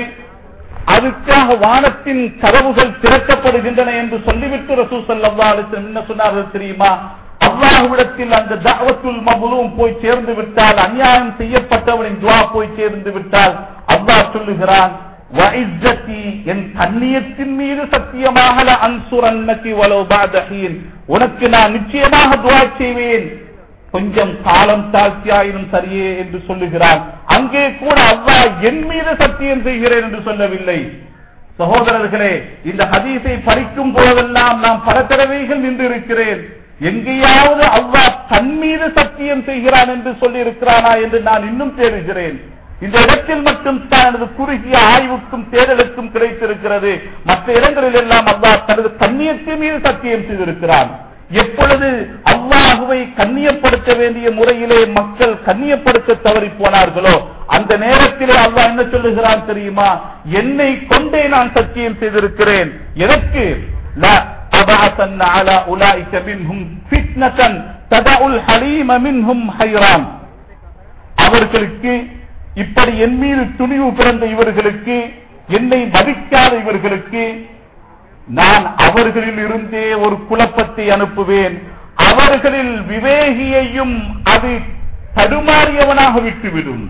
அதுக்காக வானத்தின் கதவுகள் திறக்கப்படுகின்றன என்று சொல்லிவிட்டு ரசூ சல்லா என்ன சொன்னார்கள் தெரியுமா அல்லாஹ்விடத்தில் அந்த தாவத்துல் மபுலும் போய் சேர்ந்து விட்டால் அநியாயம் செய்யப்பட்டவனின் துவா போய் சேர்ந்து விட்டால் அல்லாஹ் சொல்லுகிறான் "வஇஸ்ஸத்தி", என் கண்ணியத்தின் மீது சத்தியமாக அன்சுரன்னதி வலவு பாதஹீன் உனக்கு நான் நிச்சயமாக துவா செய்வேன் கொஞ்சம் காலம் தாழ்த்தியாயினும் சரியே என்று சொல்லுகிறான் அங்கே கூட அல்லாஹ் என் மீது சத்தியம் செய்கிறேன் என்று சொல்லவில்லை சகோதரர்களே இந்த ஹதீஸை படிக்கும் போதெல்லாம் நாம் பல தடவைகள் நின்று இருக்கிறேன் எங்கேயாவது அல்லாஹ் தன் மீது சத்தியம் செய்கிறான் என்று சொல்லி இருக்கிறானா என்று நான் இன்னும் தேடுகிறேன் இந்த இடத்தில் மட்டும் தான் எனது குறுகிய ஆய்வுக்கும் தேடலுக்கும் கிடைத்திருக்கிறது மற்ற இடங்களில் எல்லாம் அல்லாஹ் தனது கண்ணியத்தின் மீது சத்தியம் செய்திருக்கிறான் எப்பொழுது அல்லாஹுவை கண்ணியப்படுத்த வேண்டிய முறையிலே மக்கள் கண்ணியப்படுத்த தவறி போனார்களோ அந்த நேரத்திலே அல்லாஹ் என்ன சொல்லுகிறான் தெரியுமா என்னை கொண்டே நான் சத்தியம் செய்திருக்கிறேன் எதற்கு لا أبعثن على أولئك منهم فتنة تدع الحليم منهم حيران அவர்களுக்கு இப்படி என் மீது துணிவு பிறந்த இவர்களுக்கு என்னை மதிக்காத இவர்களுக்கு நான் அவர்களில் இருந்தே ஒரு குழப்பத்தை அனுப்புவேன் அவர்களில் விவேகியையும் அது தடுமாறியவனாக விட்டுவிடும்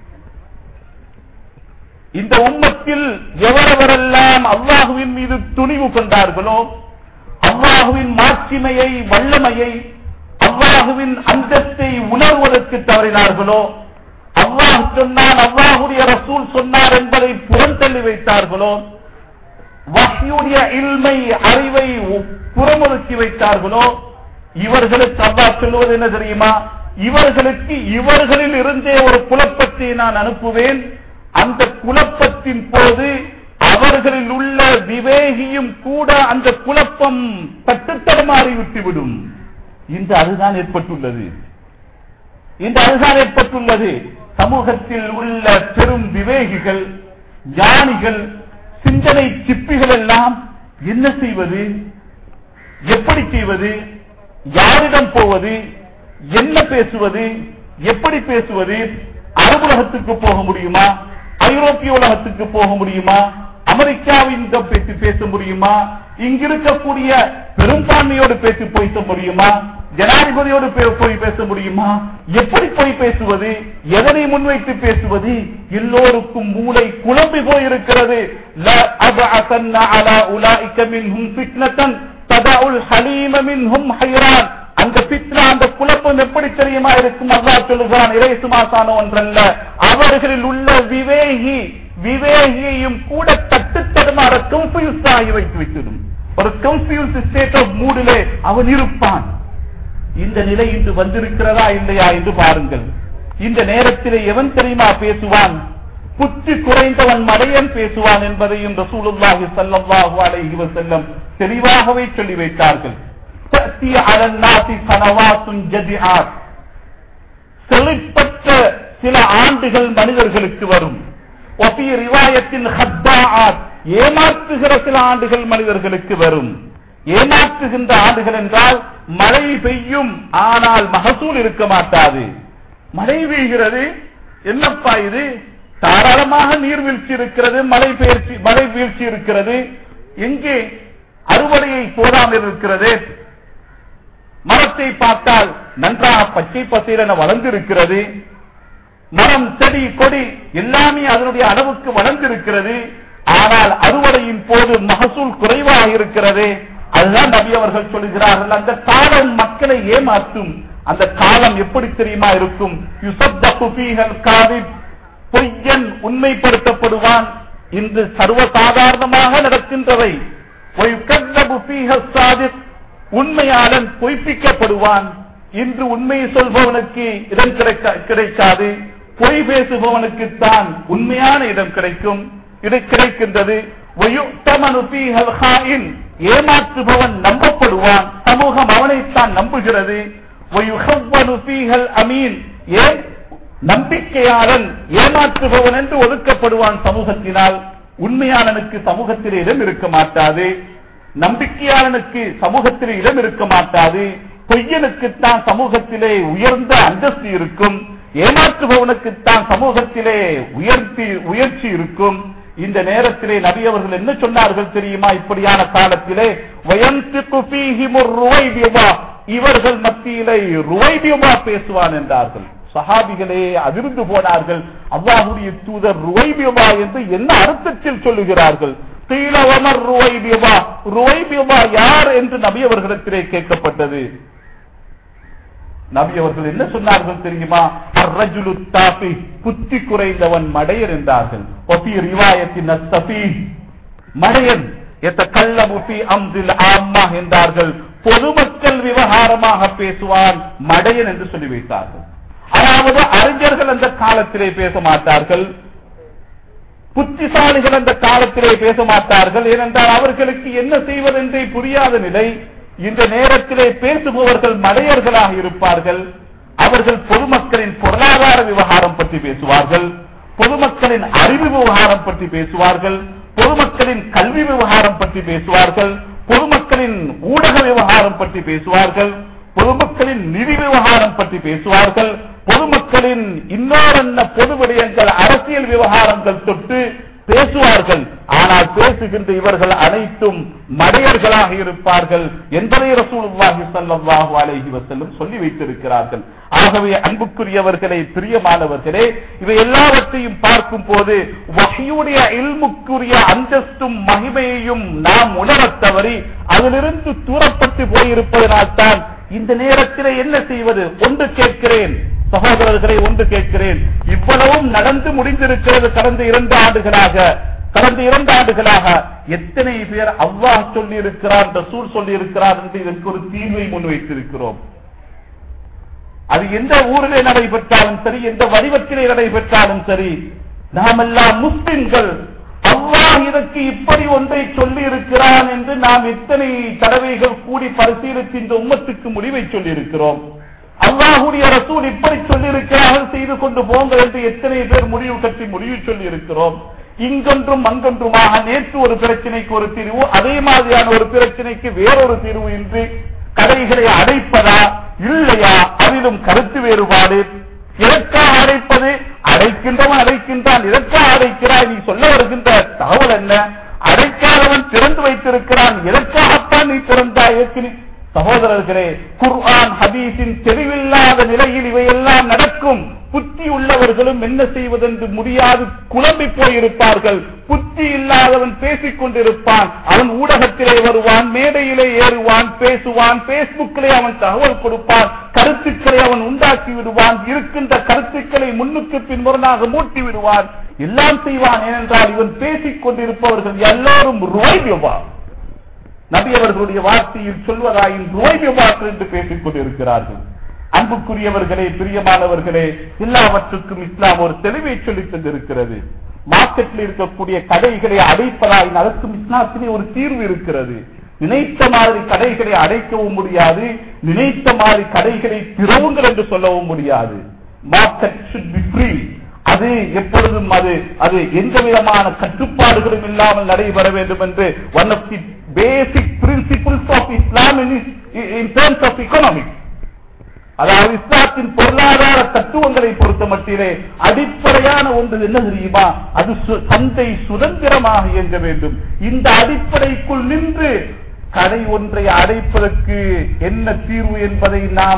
இந்த உம்மத்தில் எவரவரெல்லாம் அல்லாஹுவின் மீது துணிவு கொண்டார்களோ அல்லாஹுவின் மாட்சிமையை வல்லமையை அல்லாஹுவின் அந்தத்தை உணர்வதற்கு தவறினார்களோ அல்லாஹ் சொன்னான் அல்லாஹுடைய ரசூல் சொன்னார் என்பதை புறந்தள்ளி வைத்தார்களோ வஹ்யுடைய இல்மை அறிவை புறமுறுக்கி வைத்தார்களோ இவர்களுக்கு அல்லாஹ் சொல்லுவது என்ன தெரியுமா இவர்களுக்கு இவர்களில் இருந்தே ஒரு குழப்பத்தை நான் அனுப்புவேன் அந்த குழப்பத்தின் போது அவர்களில் உள்ள விவேகியும் கூட அந்த குழப்பம் தட்டுத்தடமாறி விட்டுவிடும் இன்று அதுதான் ஏற்பட்டுள்ளது இன்று அதுதான் ஏற்பட்டுள்ளது சமூகத்தில் உள்ள பெரும் விவேகிகள் ஞானிகள் சிந்தனை சிப்பிகள் எல்லாம் என்ன செய்வது எப்படி செய்வது யாரிடம் போவது என்ன பேசுவது எப்படி பேசுவது அரபுலகத்துக்கு போக முடியுமா ஐரோப்பிய உலகத்துக்கு போக முடியுமா அமெரிக்காவின் பேசி பேச முடியுமா இங்கிருக்கக்கூடிய பெரும்பான்மையோடு பேசி பேச முடியுமா ஜனாதிபதியோடு பே- போய் பேச முடியுமா எப்படி போய் பேசுவது எதனை முன்வைத்து பேசுவது எல்லோருக்கும் மூளை குழம்பி போயிருக்கிறது لا أبعثن على أولئك منهم فتنة تدع الحليم منهم حيران அந்த பித்னா அந்த குழப்பம் எப்படி தெரியுமா இருக்கும் அல்லாஹ் சொல்லுகிறான் இறைசுமாசான ஒன்றல்ல அவர்களில் உள்ள விவேகி விவேகியையும் கூட தட்டு தடுமாற கன்ஃபியூஸ் ஆகி வைத்து விட்டுடும் ஒரு கன்ஃபியூஸ் ஸ்டேட் ஆஃப் மூடிலே அவன் இருப்பான் இந்த நிலை இன்று வந்திருக்கிறதா இல்லையா என்று பாருங்கள் இந்த நேரத்திலே எவன் தெரியுமா பேசுவான் புத்தி குறைந்தவன் மடையன் பேசுவான் என்பதையும் ரசூலுல்லாஹி ஸல்லல்லாஹு அலைஹி வஸல்லம் தெளிவாகவே சொல்லி வைத்தார்கள் تأتي على الناس سنوات جدعات செழிப்பற்ற சில ஆண்டுகள் மனிதர்களுக்கு வரும் ஒபி ரிவாயத்தின் ஹத்தாஆத் ஏமாற்றுகிற சில ஆண்டுகள் மனிதர்களுக்கு வரும் ஏமாற்றுகின்ற ஆண்டுகள் என்றால் மழை பெய்யும் ஆனால் மகசூல் இருக்க மாட்டாது மழை பெய்கிறது என்னப்பா இது தாராளமாக நீர்வீழ்ச்சி இருக்கிறது மழை பெயர்ச்சி மழை வீழ்ச்சி இருக்கிறது எங்கே அறுவடையை போடாமல் இருக்கிறது மரத்தை பார்த்தால் நன்றாக பச்சை பசேரென வளர்ந்திருக்கிறது மரம் செடி கொடி எல்லாமே அதனுடைய அளவுக்கு வளர்ந்திருக்கிறது ஆனால் அறுவடையின் போது மகசூல் குறைவாக இருக்கிறது அதுதான் நபி அவர்கள் சொல்லுகிறார்கள் அந்த காலம் மக்களை ஏமாற்றும் அந்த காலம் எப்படி தெரியுமா இருக்கும் யுசத்தகு ஃபீஹல் காதிப். பொய்யன் உண்மைப்படுத்தப்படுவான் இன்று சர்வசாதாரணமாக நடக்கின்றவை ஒயுகத்தபு ஃபீஹல் சாதிக். உண்மையாளன் பொய்ப்பிக்கப்படுவான் இன்று உண்மையை சொல்பவனுக்கு இடம் கிடைக்க- கிடைக்காது பொய் பேசுபவனுக்குத்தான் உண்மையான இடம் கிடைக்கும் இது கிடைக்கின்றது வயுத்தமனு ஃபீஹல் ஹாயின். ஏமாற்றுபவன் நம்பப்படுவான் சமூகம் அவனைத்தான் நம்புகிறது வயுஹவ்வனு ஃபீஹல் அமீன் ஏன் நம்பிக்கையாளன் ஏமாற்றுபவன் என்று ஒதுக்கப்படுவான் சமூகத்தினால் உண்மையாளனுக்கு சமூகத்தில் இடம் இருக்க மாட்டாது நம்பிக்கையாளனுக்கு சமூகத்திலே இடம் இருக்க மாட்டாது பொய்யனுக்குத்தான் சமூகத்திலே உயர்ந்த அந்தஸ்து இருக்கும் ஏமாற்றுபவனுக்குத்தான் சமூகத்திலே உயர்த்தி உயர்ச்சி இருக்கும் இந்த நேரத்திலே நபி அவர்கள் என்ன சொன்னார்கள் தெரியுமா இப்படியான காலத்திலே வயன்சிக்கு ஃபீஹிமுர் ருவைபியமா இவர்கள் மத்தியிலே ருவைபியமா பேசுவான் என்றார்கள் சஹாபிகளே அதிர்ந்து போனார்கள் அல்லாஹுடைய தூதர் ருவைபியமா என்று என்ன அர்த்தத்தில் சொல்லுகிறார்கள் தீலவமர் ருவைபியமா ருவைபியமா யார் என்று நபி அவர்களிடத்திலே கேட்கப்பட்டது நபி அவர்கள் என்ன சொன்னார்கள் தெரியுமா அர்ரஜுலு தாபி புத்தி குறைந்தவன் மடையர் என்றார்கள் ஒபி ரிவாயத்தின் அஸ்தபி மடையன் எத்த கல்லமுபி அம்தில் ஆம்மா என்றார்கள் பொதுமக்கள் பொதுமக்கள் விவகாரமாக பேசுவான் மடையன் என்று சொல்லி வைத்தார்கள் அதாவது அறிஞர்கள் அந்த காலத்திலே பேச மாட்டார்கள் புத்திசாலிகள் அந்த காலத்திலே பேச மாட்டார்கள் ஏனென்றால் அவர்களுக்கு என்ன செய்வதென்றே புரியாத நிலை இந்த நேரத்திலே பேசுபவர்கள் மடையர்களாக இருப்பார்கள் அவர்கள் பொதுமக்களின் பொருளாதார விவகாரம் பற்றி பேசுவார்கள் பொதுமக்களின் அறிவு விவகாரம் பற்றி பேசுவார்கள் பொதுமக்களின் கல்வி விவகாரம் பற்றி பேசுவார்கள் பொதுமக்களின் ஊடக விவகாரம் பற்றி பேசுவார்கள் பொதுமக்களின் நிதி விவகாரம் பற்றி பேசுவார்கள் பொதுமக்களின் இன்னொரு பொது விடயங்கள் அரசியல் விவகாரங்கள் தொட்டு பேசுவார்கள் ஆனால் பேசுகின்ற இவர்கள் அனைத்தும் மடையர்களாக இருப்பார்கள் என்பதை ரசூலுல்லாஹி ஸல்லல்லாஹு அலைஹி வஸல்லம் சொல்லி வைத்திருக்கிறார்கள் ஆகவே அன்புக்குரியவர்களே பிரியமானவர்களே இவை எல்லாவற்றையும் பார்க்கும் போது வகையுடைய இல்முக்குரிய அந்தஸ்தும் மகிமையையும் நாம் உணரத் தவறி அதிலிருந்து தூரப்பட்டு போயிருப்பதனால் தான் இந்த நேரத்தில் என்ன செய்வது ஒன்று கேட்கிறேன் சகோதரர்களை ஒன்று கேட்கிறேன் இவ்வளவும் நடந்து முடிந்திருக்கிறது கடந்த இரண்டு ஆண்டுகளாக கடந்த இரண்டு ஆண்டுகளாக எத்தனை பேர் அல்லாஹ் சொல்லி இருக்கிறார் ரசூல் சொல்லி இருக்கிறார் என்று இதற்கு ஒரு தீர்வை முன்வைத்திருக்கிறோம் அது எந்த ஊரிலே நடைபெற்றாலும் சரி எந்த வடிவத்திலே நடைபெற்றாலும் சரி நாமெல்லாம் முஸ்லிம்கள் அல்லாஹ் இதற்கு இப்படி ஒன்றை சொல்லி இருக்கிறான் என்று நாம் எத்தனை தடவைகள் கூடி பரிசீலித்து இந்த உம்மத்துக்கு முடிவை சொல்லி இருக்கிறோம் அல்லாஹுடைய ரசூல் இப்படி சொல்லி இருக்கிறார்கள் செய்து கொண்டு போங்கள் என்று எத்தனை பேர் முடிவு கட்டி முடிவு சொல்லி இருக்கிறோம் இங்கொன்றும் அங்கொன்றுமாக நேற்று ஒரு பிரச்சனைக்கு ஒரு தீர்வு அதே மாதிரியான ஒரு பிரச்சனைக்கு வேறொரு தீர்வு இன்றி கடைகளை அடைப்பதா இல்லையா அதிலும் கருத்து வேறுபாடு எதற்காக அடைப்பது அடைக்கின்றவன் அடைக்கின்றான் எதற்காக அடைக்கிறாய் நீ சொல்ல வருகின்ற தகவல் என்ன அடைக்காதவன் திறந்து வைத்திருக்கிறான் எதற்காகத்தான் நீ திறந்தாய் ஏற்கனவே சகோதரர்களே குர்ஆன் ஹதீஸின் தெளிவில்லாத நிலையில் இவையெல்லாம் நடக்கும் புத்தி உள்ளவர்களும் என்ன செய்வதென்று முடியாது குழம்பி போயிருப்பார்கள் புத்தி இல்லாதவன் பேசிக் கொண்டிருப்பான் அவன் ஊடகத்திலே வருவான் மேடையிலே ஏறுவான் பேசுவான் பேஸ்புக்கிலே அவன் தகவல் கொடுப்பான் கருத்துக்களை அவன் உண்டாக்கி விடுவான் இருக்கின்ற கருத்துக்களை முன்னுக்கு பின்முரணாக மூட்டி விடுவான் எல்லாம் செய்வான் ஏனென்றால் இவன் பேசிக் கொண்டிருப்பவர்கள் எல்லாரும் ரோய்வான் நபி அவர்களுடைய வார்த்தையில் சொல்வதாயின் நோய் விவாசம் என்று பேசிக் கொண்டிருக்கிறார்கள் அன்புக்குரியவர்களே பிரியமானவர்களே எல்லாவற்றுக்கும் இஸ்லாம் ஒரு தெளிவை சொல்லித் தந்திருக்கிறது மார்க்கெட்டில் இருக்கக்கூடிய கடைகளை அடைப்பதாயின் அதற்கும் இஸ்லாத்திலே ஒரு தீர்வு இருக்கிறது நினைத்த மாதிரி கடைகளை அடைக்கவும் முடியாது நினைத்த மாதிரி கடைகளை திறவுங்கள் என்று சொல்லவும் முடியாது மார்க்கெட் should be free அது எப்பொழுதும் அது அது எந்த விதமான கட்டுப்பாடுகளும் இல்லாமல் நடைபெற வேண்டும் என்று one of the basic principles of Islam in terms of economics அதாவது இஸ்லாத்தின் பொருளாதார தத்துவங்களை பொறுத்த மட்டிலே அடிப்படையான ஒன்று என்ன தெரியுமா அது சு- சந்தை சுதந்திரமாக இயங்க வேண்டும் இந்த அடிப்படைக்குள் நின்று கடை ஒன்றை அடைப்பதற்கு என்ன தீர்வு என்பதை நாம்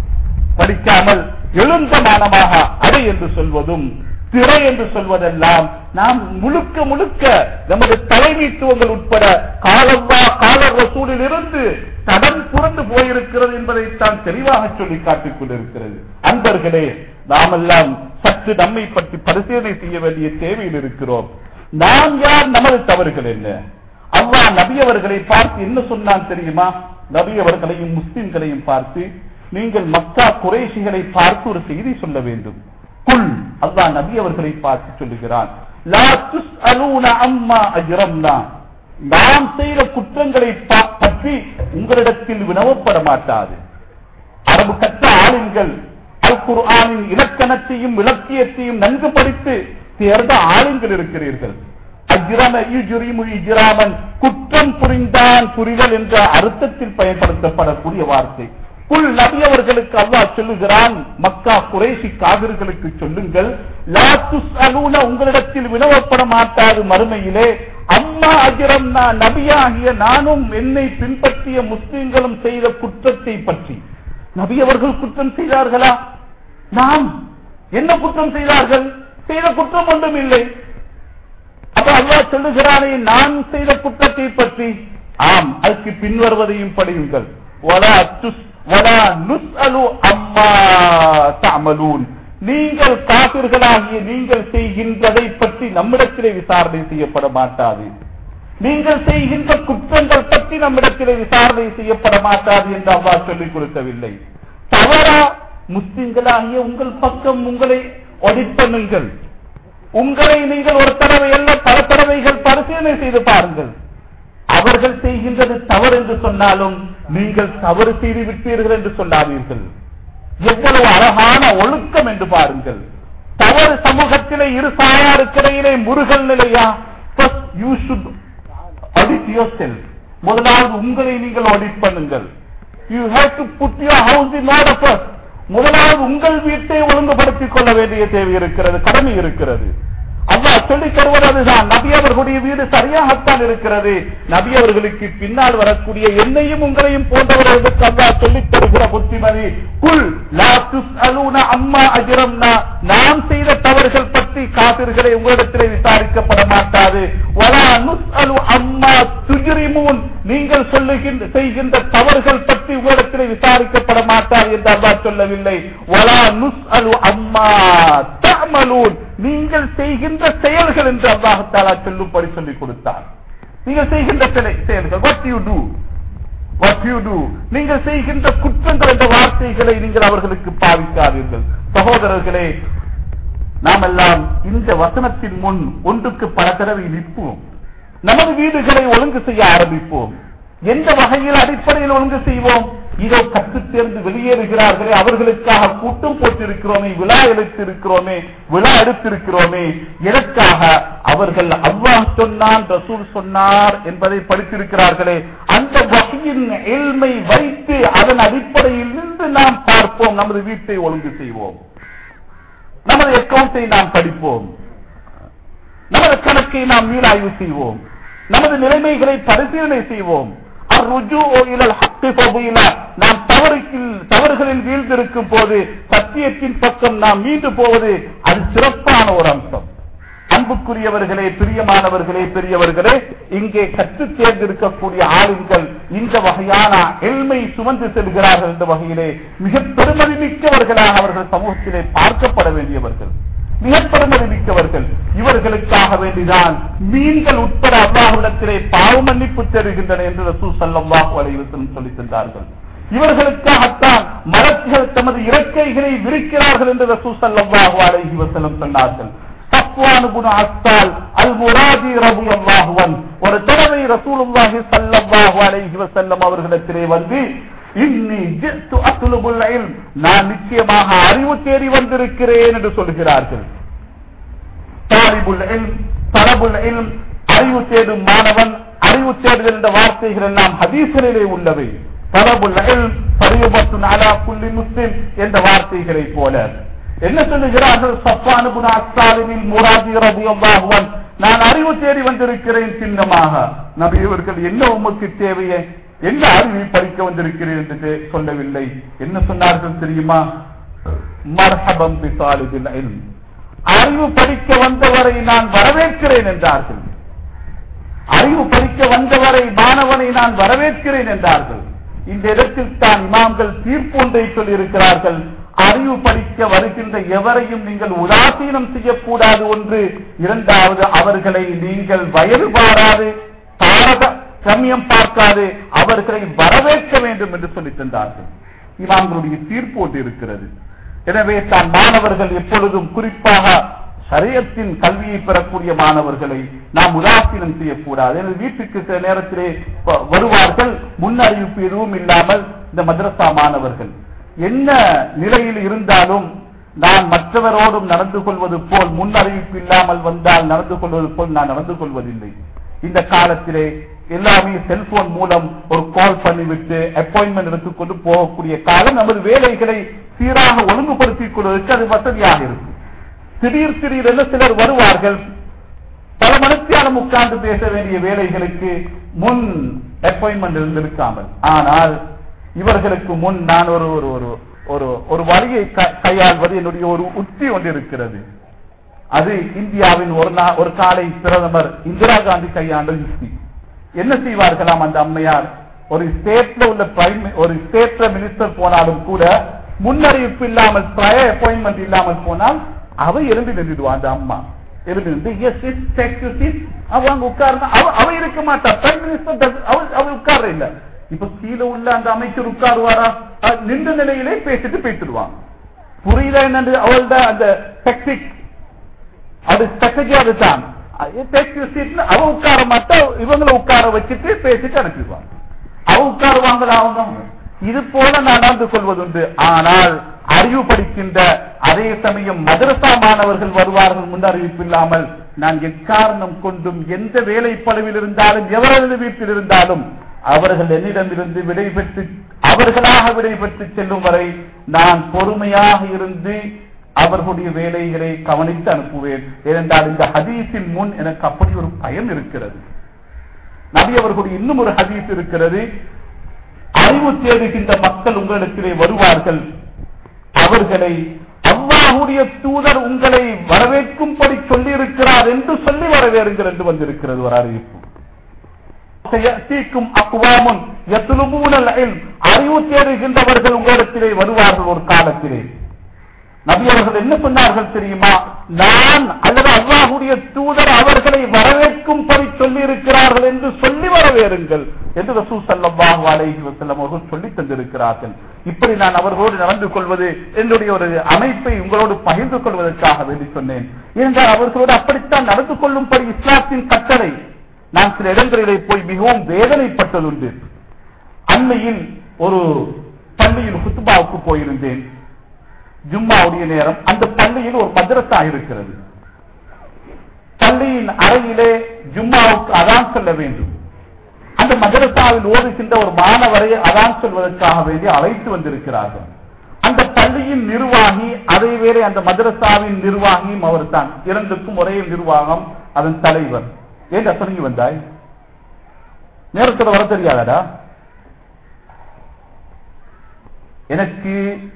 படிக்காமல் எழுந்தமானமாக அடை என்று சொல்வதும் திரை என்று சொல்வதெல்லாம் நாம் முழுக்க முழுக்க நமது தலைமைத்துவங்கள் உட்பட காலவா கால ரசூலில் இருந்து தடம் புரண்டு போயிருக்கிறது என்பதைத்தான் தெளிவாக சொல்லி காட்டிக் கொண்டிருக்கிறது அன்பர்களே நாமெல்லாம் சற்று நம்மை பற்றி பரிசீலனை செய்ய வேண்டிய தேவையில் இருக்கிறோம் நாம் யார் நமது தவறுகள் என்ன அல்லாஹ் நபி அவர்களை பார்த்து என்ன சொன்னான் தெரியுமா நபி அவர்களையும் முஸ்லிம்களையும் பார்த்து நீங்கள் மக்கா குறைஷிகளை பார்த்து ஒரு செய்தி சொல்ல வேண்டும் குல் அல்லாஹ் நபி அவர்களை பார்த்து சொல்லுகிறான் லா துஸ்அலூன அம்மா அஜ்ரம்னா நாம் செய்த குற்றங்களை பா- பற்றி உங்களிடத்தில் வினவப்பட மாட்டாது அரபு கற்ற ஆளுங்கள் அல் குர்ஆனின் இலக்கணத்தையும் இலக்கியத்தையும் நன்கு படித்து தேர்ந்த ஆளுங்கள் இருக்கிறீர்கள் அஜ்ரம யுஜ்ரிமு இஜ்ராமன் குற்றம் புரிந்தான் புரிதல் என்ற அர்த்தத்தில் பயன்படுத்தப்படக்கூடிய வார்த்தை குல் நபி அவர்களுக்கு அல்லாஹ் சொல்லுகிறான் மக்கா குறைசி காவிர்களுக்கு சொல்லுங்கள் லா துஸ்அலூன உங்களிடத்தில் வினவப்பட மாட்டாது மறுமையிலே அம்மா அஜிரம்னா நபியாகிய நானும் என்னை பின்பற்றிய முஸ்லிம்களும் செய்த குற்றத்தை பற்றி நபி அவர்கள் குற்றம் செய்தார்களா நாம் என்ன குற்றம் செய்தார்கள் செய்த குற்றம் ஒன்றும் இல்லை அப்ப அல்லாஹ் சொல்லுகிறானே நான் செய்த குற்றத்தை பற்றி ஆம் அதுக்கு பின்வருவதையும் படியுங்கள் வலா துஸ் வலா நுஸ்அலு அம்மா தஅமலூன் நீங்கள் காபிர்களாகிய நீங்கள் செய்கின்றதை பற்றி நம்மிடத்திலே விசாரணை செய்யப்பட மாட்டாது நீங்கள் செய்கின்ற குற்றங்கள் பற்றி நம்மிடத்தில் விசாரணை செய்யப்பட மாட்டாது என்று அவ்வா சொல்லிக் கொடுக்கவில்லை தவறா முஸ்லிம்களாகிய உங்கள் பக்கம் உங்களை ஒடிட் பண்ணுங்கள் உங்களை நீங்கள் ஒரு தடவை அல்ல பல தடவைகள் பரிசீலனை செய்து பாருங்கள் அவர்கள் செய்கின்றது தவறு என்று சொன்னாலும் நீங்கள் தவறு செய்து விட்டீர்கள் என்று சொல்லாதீர்கள் எவ்வளவு அழகான ஒழுக்கம் என்று பாருங்கள் தவறு சமூகத்திலே இரு சாயாருக்கிடையிலே முருகல் நிலையா First you should audit yourself. முதலாவது உங்களை நீங்கள் ஆடிட் பண்ணுங்கள் you have to put your house in order first முதலாவது உங்கள் வீட்டை ஒழுங்குபடுத்திக் கொள்ள வேண்டிய தேவை இருக்கிறது கடமை இருக்கிறது அல்லாஹ் சொல்லித் தருவது அதுதான் நபி அவர்களுடைய வீடு சரியாகத்தான் இருக்கிறது நபி அவர்களுக்கு பின்னால் வரக்கூடிய என்னையும் உங்களையும் போன்றவர்களுக்கு அல்லாஹ் சொல்லித் தருகிற புத்திமதி குல் லா துஸ்அலூன அம்மா அஜ்ரம்னா நாம் செய்த தவறுகள் பற்றி காபிர்களை உங்களிடத்திலே விசாரிக்கப்பட மாட்டாது வலா நுஸ்அலு அம்மா துஜ்ரிமூன் நீங்கள் சொல்லுகின்ற செய்கின்ற தவறுகள் பற்றி உங்களிடத்திலே விசாரிக்கப்பட மாட்டார் என்று அல்லாஹ் சொல்லவில்லை வலா நுஸ்அலு அம்மா தஅமலூன் நீங்கள் செய்கின்ற செயல்கள் என்று அல்லாஹாலா சொல்லும்படி சொல்லிக் கொடுத்தார் நீங்கள் செய்கின்ற சில- செயல்கள் what you do what you do நீங்கள் செய்கின்ற குற்றங்கள் என்ற வார்த்தைகளை நீங்கள் அவர்களுக்கு பாவிக்காதீர்கள் சகோதரர்களே நாம் எல்லாம் இந்த வசனத்தின் முன் ஒன்றுக்கு பல தடவை நிற்போம் நமது வீடுகளை ஒழுங்கு செய்ய ஆரம்பிப்போம் எந்த வகையில் அடிப்படையில் ஒழுங்கு செய்வோம் இதோ கற்று தேர்ந்து வெளியேறுகிறார்களே அவர்களுக்காக கூட்டம் போட்டிருக்கிறோமே விழா எடுத்திருக்கிறோமே விழா எடுத்திருக்கிறோமே எதற்காக அவர்கள் அல்லாஹ் சொன்னான் ரசூல் சொன்னார் என்பதை படித்திருக்கிறார்களே அந்த வகையின் ஏழ்மை வைத்து அதன் அடிப்படையில் நின்று நாம் பார்ப்போம் நமது வீட்டை ஒழுங்கு செய்வோம் நமது அக்கௌண்டை நாம் படிப்போம் நமது கணக்கை நாம் மீளாய்வு செய்வோம் நமது நிலைமைகளை பரிசீலனை செய்வோம் அர்ருஜூஉ இலல் ஹக்கி ஃபதீலா. நாம் தவறுக்கில் தவறுகளில் வீழ்ந்திருக்கும் போது சத்தியத்தின் பக்கம் நாம் மீண்டு போவது அது சிறப்பான ஒரு அம்சம் அன்புக்குரியவர்களே பிரியமானவர்களே பெரியவர்களே இங்கே கற்று தேர்ந்திருக்கக்கூடிய ஆளுங்கள் இந்த வகையான எல்மை சுமந்து செல்கிறார்கள் என்ற வகையிலே மிக பெருமதி மிக்கவர்களாக அவர்கள் சமூகத்திலே பார்க்கப்பட வேண்டியவர்கள் மிக பெருமதி மிக்கவர்கள் இவர்களுக்காக வேண்டிதான் மீன்கள் உட்பட அல்லாஹ்விடத்திலே பாவ மன்னிப்பு தருகின்றன என்று ரசூல் ஸல்லல்லாஹு அலைஹி வஸல்லம் சொல்லித் தந்தார்கள் இவர்களுக்காகத்தான் மலக்குகள் தமது இறக்கைகளை விரிக்கிறார்கள் என்று ரசூல் ஸல்லல்லாஹு அலைஹி வஸல்லம் சொன்னார்கள் சஃப்வான் இப்னு அஸ்ஸால் அல் முராதி ரலியல்லாஹு அன்ஹு ஒரு தடவை ரசூலுல்லாஹி ஸல்லல்லாஹு அலைஹி வஸல்லம் அவர்களிடத்திலே வந்து இன்னி ஜித்து அத்லுபுல் இல்ம் நான் நிச்சயமாக அறிவு தேடி வந்திருக்கிறேன் என்று சொல்கிறார்கள் தாலிபுல் இல்ம் தலபுல் இல்ம் அறிவு தேடும் மாணவன் அறிவு தேடுதல் என்ற வார்த்தைகள் எல்லாம் ஹதீஸ்களிலே உள்ளவை தலபுல் இல்ம் பரியுபத்துன் அலா குல்லி முஸ்லிம் என்ற வார்த்தைகளை போல என்ன சொல்லுகிறார்கள் சஃபான் இப்னு அஸ்ஸாலிமில் முராஜி ரலியல்லாஹு அன்ஹு நான் அறிவு தேடி வந்திருக்கிறேன் சின்னமாக நபி இவர்கள் என்ன உமக்கு தேவையே என்ன அறிவை படிக்க வந்திருக்கிறேன் என்று தே- சொல்லவில்லை என்ன சொன்னார்கள் தெரியுமா மர்ஹபம் பிசாலிபில் இல்ம் அறிவு படிக்க வந்தவரை நான் வரவேற்கிறேன் என்றார்கள் அறிவு படிக்க வந்தவரை மாணவனை நான் வரவேற்கிறேன் என்றார்கள் இந்த இடத்தில் தான் இமாம்கள் தீர்ப்பு ஒன்றை சொல்லியிருக்கிறார்கள் அறிவு படிக்க வருகின்ற எவரையும் நீங்கள் உதாசீனம் செய்யக்கூடாது ஒன்று இரண்டாவது அவர்களை நீங்கள் வயது பாராது தாரத சமயம் பார்க்காது அவர்களை வரவேற்க வேண்டும் என்று சொல்லித் தந்தார்கள் இமாம்களுடைய தீர்ப்பு ஒன்று இருக்கிறது எனவே தான் மாணவர்கள் எப்பொழுதும் குறிப்பாக சரியத்தின் கல்வியை பெறக்கூடிய மாணவர்களை நாம் உதாசீனம் செய்யக்கூடாது எனது வீட்டுக்கு சில நேரத்திலே வ- வருவார்கள் முன்னறிவிப்பு எதுவும் இல்லாமல் இந்த மദ്രസா மாணவர்கள் என்ன நிலையில் இருந்தாலும் நான் மற்றவரோடும் நடந்து கொள்வது போல் முன்னறிவிப்பு இல்லாமல் வந்தால் நடந்து கொள்வது போல் நான் நடந்து கொள்வதில்லை இந்த காலத்திலே எல்லாமே செல்போன் மூலம் ஒரு கால் பண்ணிவிட்டு அப்பாயின்மெண்ட் எடுத்துக்கொண்டு போகக்கூடிய காலம் நமது வேலைகளை சீராக ஒழுங்குபடுத்திக் கொள்வதற்கு அது வசதியாக இருக்கும் திடீர் திடீரென சிலர் வருவார்கள் பல மணித்தியாலம் உட்கார்ந்து பேச வேண்டிய வேலைகளுக்கு முன் அப்பாயின்மெண்ட் இருந்திருக்காமல் ஆனால் இவர்களுக்கு முன் நான் ஒரு ஒரு ஒரு ஒரு ஒரு வழியை க- கையாள்வது என்னுடைய ஒரு உத்தி ஒன்று இருக்கிறது அது இந்தியாவின் ஒரு நா- ஒரு காலை பிரதமர் இந்திரா காந்தி கையாண்ட யுக்தி என்ன செய்வார்களாம் அந்த அம்மையார் ஒரு ஸ்டேட்ல உள்ள பிரைம் ஒரு ஸ்டேட்ல மினிஸ்டர் போனாலும் கூட முன்னறிவிப்பு இல்லாமல் ப்ரையர் அப்பாயின்மெண்ட் இல்லாமல் போனால் அவை எழுந்து நின்றுடுவா அந்த அம்மா எழுந்து yes yes take you seat அவங்க உட்கார்ந்து அவ அவ இருக்க மாட்டா பிரைம் மினிஸ்டர் அவ அவ உட்கார்ற இல்ல இப்ப கீழே உள்ள அந்த அமைச்சர் உட்காருவாரா அஹ் நின்ற நிலையிலே பேசிட்டு பேசிடுவாங்க புரியுதா என்னன்னு அவள்ட அந்த டெக்னிக் அது ஸ்ட்ராட்டஜி அதுதான் டேக் யூ சீட்ல அவ உட்கார மாட்டா இவங்களை உட்கார வச்சுட்டு பேசிட்டு அனுப்பிடுவாங்க அவ உட்காருவாங்களா அவங்க இது போல நான் நடந்து கொள்வதுண்டு ஆனால் அறிவு படிக்கின்ற அதே சமயம் மதரசா மாணவர்கள் வருவார்கள் முன் அறிவிப்பு இல்லாமல் நான் எக்காரணம் கொண்டும் எந்த வேலை பழுவில் இருந்தாலும் எவரது வீட்டில் இருந்தாலும் அவர்கள் என்னிடமிருந்து விடை பெற்று அவர்களாக விடை பெற்று செல்லும் வரை நான் பொறுமையாக இருந்து அவர்களுடைய வேலைகளை கவனித்து அனுப்புவேன் ஏனென்றால் இந்த ஹதீஸின் முன் எனக்கு அப்படி ஒரு பயம் இருக்கிறது நபி அவர்களுடைய இன்னும் ஒரு ஹதீஸ் இருக்கிறது அறிவு தேடுகின்ற மக்கள் உங்களிடத்திலே வருவார்கள் அவர்களை அல்லாஹுடைய தூதர் உங்களை வரவேற்கும்படி சொல்லி இருக்கிறார் என்று சொல்லி வரவேறுங்கள் என்று வந்திருக்கிறது ஒரு அறிவிப்பு சயஅத்தீக்கும் அக்வாமுன் யத்லுபூனல் இல்ம். அறிவு தேடுகின்றவர்கள் உங்களிடத்திலே வருவார்கள் ஒரு காலத்திலே நபி அவர்கள் என்ன சொன்னார்கள் தெரியுமா நான் அல்லது அல்லாஹுடைய தூதர் அவர்களை வரவேற்கும்படி சொல்லி இருக்கிறார்கள் என்று சொல்லி வரவேறுங்கள் என்று ரசூ சல்லாஹு அலைஹி வஸல்லம் அவர்கள் சொல்லி தந்திருக்கிறார்கள் இப்படி நான் அவர்களோடு நடந்து கொள்வது என்னுடைய ஒரு அமைப்பை உங்களோடு பகிர்ந்து கொள்வதற்காக வேண்டி சொன்னேன் ஏனென்றால் அவர்களோடு அப்படித்தான் நடந்து கொள்ளும்படி இஸ்லாத்தின் கட்டளை நான் சில இடங்களிலே போய் மிகவும் வேதனைப்பட்டதுண்டு அண்மையில் ஒரு பள்ளியில் குத்துபாவுக்கு போயிருந்தேன் ஜும்மாவுடைய நேரம் அந்த பள்ளியில் ஒரு மദ്രസா இருக்கிறது பள்ளியின் அறையிலே ஜும்மாவுக்கு அதான் சொல்ல வேண்டும் அந்த மதரசாவில் ஓடுகின்ற ஒரு மாணவரை அதான் சொல்வதற்காக வேண்டி அழைத்து வந்திருக்கிறார்கள் அந்த பள்ளியின் நிர்வாகி அதை வேறு அந்த மதரசாவின் நிர்வாகியும் அவர் தான் இரண்டுக்கும் ஒரே நிர்வாகம் அதன் தலைவர் ஏன் அசனங்கி வந்தாய் நேரத்தோட வர தெரியாதடா எனக்கு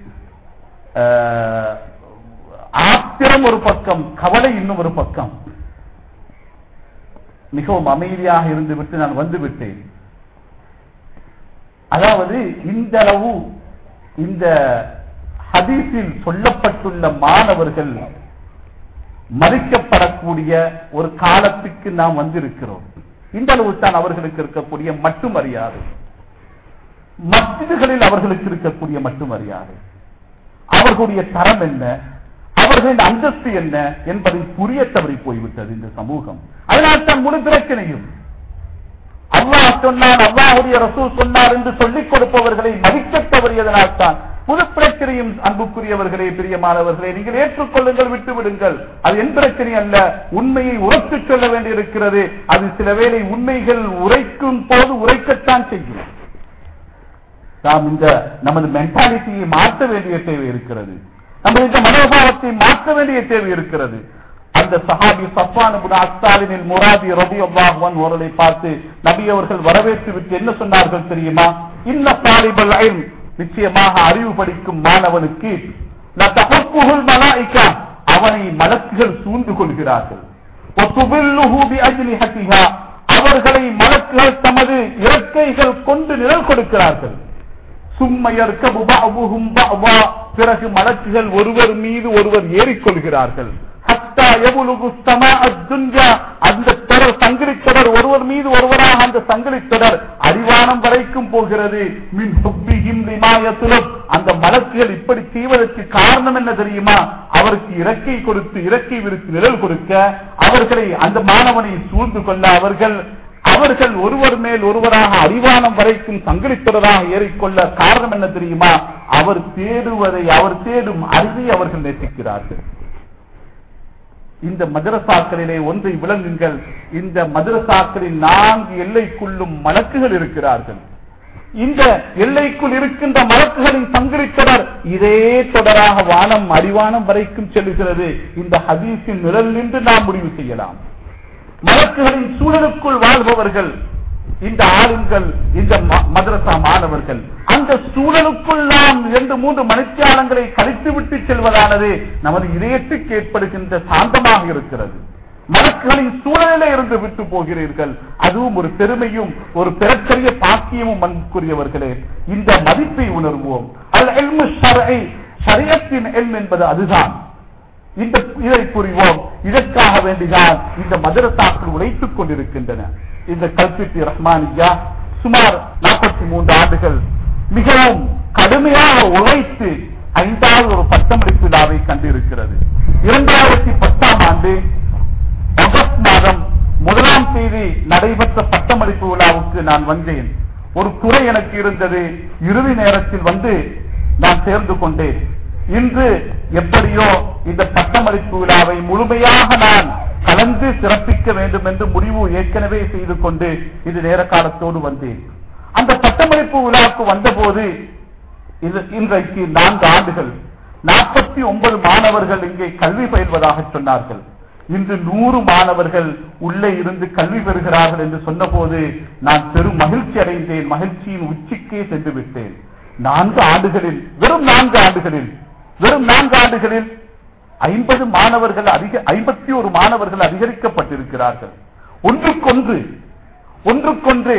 அஹ், ஆத்திரம் ஒரு பக்கம் கவலை இன்னும் ஒரு பக்கம் மிகவும் அமைதியாக இருந்து விட்டு நான் வந்து விட்டேன் அதாவது இந்த அளவு இந்த ஹதீஸில் சொல்லப்பட்டுள்ள மாணவர்கள் மதிக்கப்படக்கூடிய ஒரு காலத்துக்கு நாம் வந்திருக்கிறோம் இந்த அளவு தான் அவர்களுக்கு இருக்கக்கூடிய மட்டு மரியாதை மஸ்ஜிதுகளில் அவர்களுக்கு இருக்கக்கூடிய மட்டு மரியாதை அவர்களுடைய தரம் என்ன அவர்களின் அந்தஸ்து என்ன என்பதை புரிய தவறி போய்விட்டது இந்த சமூகம் அதனால் தான் முழு பிரச்சனையும் அல்லாஹ் சொன்னார் அல்லாஹுடைய ரசூல் சொன்னார் என்று சொல்லிக் கொடுப்பவர்களை மதிக்க தவறியதனால் தான் புது பிரச்சனையும் அன்புக்குரியவர்களே பிரியமானவர்களே நீங்கள் ஏற்றுக்கொள்ளுங்கள் விட்டு விடுங்கள் அது என் பிரச்சனை அல்ல உண்மையை உரைத்துச் சொல்ல வேண்டியிருக்கிறது அது சில வேளை உண்மைகள் உரைக்கும் போது உரைக்கத்தான் செய்யும் நாம் இந்த நமது மென்டாலிட்டியை மாற்ற வேண்டிய தேவை இருக்கிறது நமது இந்த மனோபாவத்தை மாற்ற வேண்டிய தேவை இருக்கிறது அந்த சஹாபி சஃபான் அஸ்தாலினில் முராதி ரபி அல்லாஹ்வான் அவர்களை பார்த்து நபி அவர்கள் வரவேற்று விட்டு என்ன சொன்னார்கள் தெரியுமா இன்ன சாலிபல் ஐம் நிச்சயமாக அறிவு படிக்கும் மாணவனுக்கு லதஹப்புஹுல் மலாயிகா அவனை மலக்குகள் சூழ்ந்து கொள்கிறார்கள் ஒத்துபில்லுஹு பிஅஜ்லிஹத்திஹா அவர்களை மலக்குகள் தமது இறக்கைகள் கொண்டு நிழல் கொடுக்கிறார்கள் சும்மையற்க பிறகு மலக்குகள் ஒருவர் மீது ஒருவர் ஏறிக்கொள்கிறார்கள் ஹத்தா எவ்வளவு அந்த தொடர் சங்கிலித் தொடர் ஒருவர் மீது ஒருவராக அந்த சங்கிலித் தொடர் அடிவானம் வரைக்கும் போகிறது மின் ஹுப்பிஹிம் லிமாயத்துலம் அந்த மலக்குகள் இப்படி செய்வதற்கு காரணம் என்ன தெரியுமா அவருக்கு இறக்கை கொடுத்து இறக்கை விரித்து நிழல் கொடுக்க அவர்களை அந்த மாணவனை சூழ்ந்து கொள்ள அவர்கள் அவர்கள் ஒருவர் மேல் ஒருவராக அறிவானம் வரைக்கும் சங்கிலித்தொடராக ஏறிக்கொள்ள காரணம் என்ன தெரியுமா அவர் தேடுவதை அவர் தேடும் அறிவை அவர்கள் நேசிக்கிறார்கள் இந்த மதரசாக்களிலே ஒன்றை விளங்குங்கள் இந்த மதரசாக்களில் நான்கு எல்லைக்குள்ளும் மலக்குகள் இருக்கிறார்கள் இந்த எல்லைக்குள் இருக்கின்ற மலக்குகளின் சங்கிலித்தொடர் இதே தொடராக வானம் அறிவானம் வரைக்கும் செல்லுகிறது இந்த ஹதீஸின் நிழல் நின்று நாம் முடிவு செய்யலாம் மலக்குகளின் சூழலுக்குள் வாழ்பவர்கள் இந்த ஆளுங்கள் இந்த ம- மதரசா மாணவர்கள் அந்த சூழலுக்குள் நாம் இரண்டு மூன்று மணித்தியாலங்களை கழித்து விட்டு செல்வதானது நமது இதயத்துக்கு ஏற்படுகின்ற சாந்தமாக இருக்கிறது மலக்குகளின் சூழலிலே இருந்து விட்டு போகிறீர்கள் அதுவும் ஒரு பெருமையும் ஒரு பிறக்கரிய பாக்கியமும் அன்புக்குரியவர்களே இந்த மதிப்பை உணர்வோம் அல் எல்மு ஷரஐ ஷரியத்தின் எல்ம் என்பது அதுதான் இந்த இதை புரிவோம் இதற்காக வேண்டிதான் இந்த மதரசாக்கள் உழைத்துக் கொண்டிருக்கின்றன இந்த கல்பிட்டி ரஹ்மானியா சுமார் நாற்பத்தி மூன்று ஆண்டுகள் மிகவும் கடுமையாக உழைத்து ஐந்தாவது ஒரு பட்டமளிப்பு விழாவை கண்டிருக்கிறது இரண்டாயிரத்தி பத்தாம் ஆண்டு ஆகஸ்ட் மாதம் முதலாம் தேதி நடைபெற்ற பட்டமளிப்பு விழாவுக்கு நான் வந்தேன் ஒரு துறை எனக்கு இருந்தது இறுதி நேரத்தில் வந்து நான் சேர்ந்து கொண்டேன் இன்று எப்படியோ இந்த பட்டமளிப்பு விழாவை முழுமையாக நான் கலந்து சிறப்பிக்க வேண்டும் என்று முடிவு ஏற்கனவே செய்து கொண்டு இது நேர காலத்தோடு வந்தேன் அந்த பட்டமளிப்பு விழாவுக்கு வந்தபோது இது இன்றைக்கு நான்கு ஆண்டுகள் நாற்பத்தி ஒன்பது மாணவர்கள் இங்கே கல்வி பயில்வதாக சொன்னார்கள் இன்று நூறு மாணவர்கள் உள்ளே இருந்து கல்வி பெறுகிறார்கள் என்று சொன்னபோது நான் பெரும் மகிழ்ச்சி அடைந்தேன் மகிழ்ச்சியின் உச்சிக்கே சென்று விட்டேன் நான்கு ஆண்டுகளில் வெறும் நான்கு ஆண்டுகளில் வெறும் நான்கு ஆண்டுகளில் ஐம்பது மாணவர்கள் அதிக ஐம்பத்தி ஒரு மாணவர்கள் அதிகரிக்கப்பட்டிருக்கிறார்கள் ஒன்றுக்கொன்று ஒன்றுக்கொன்று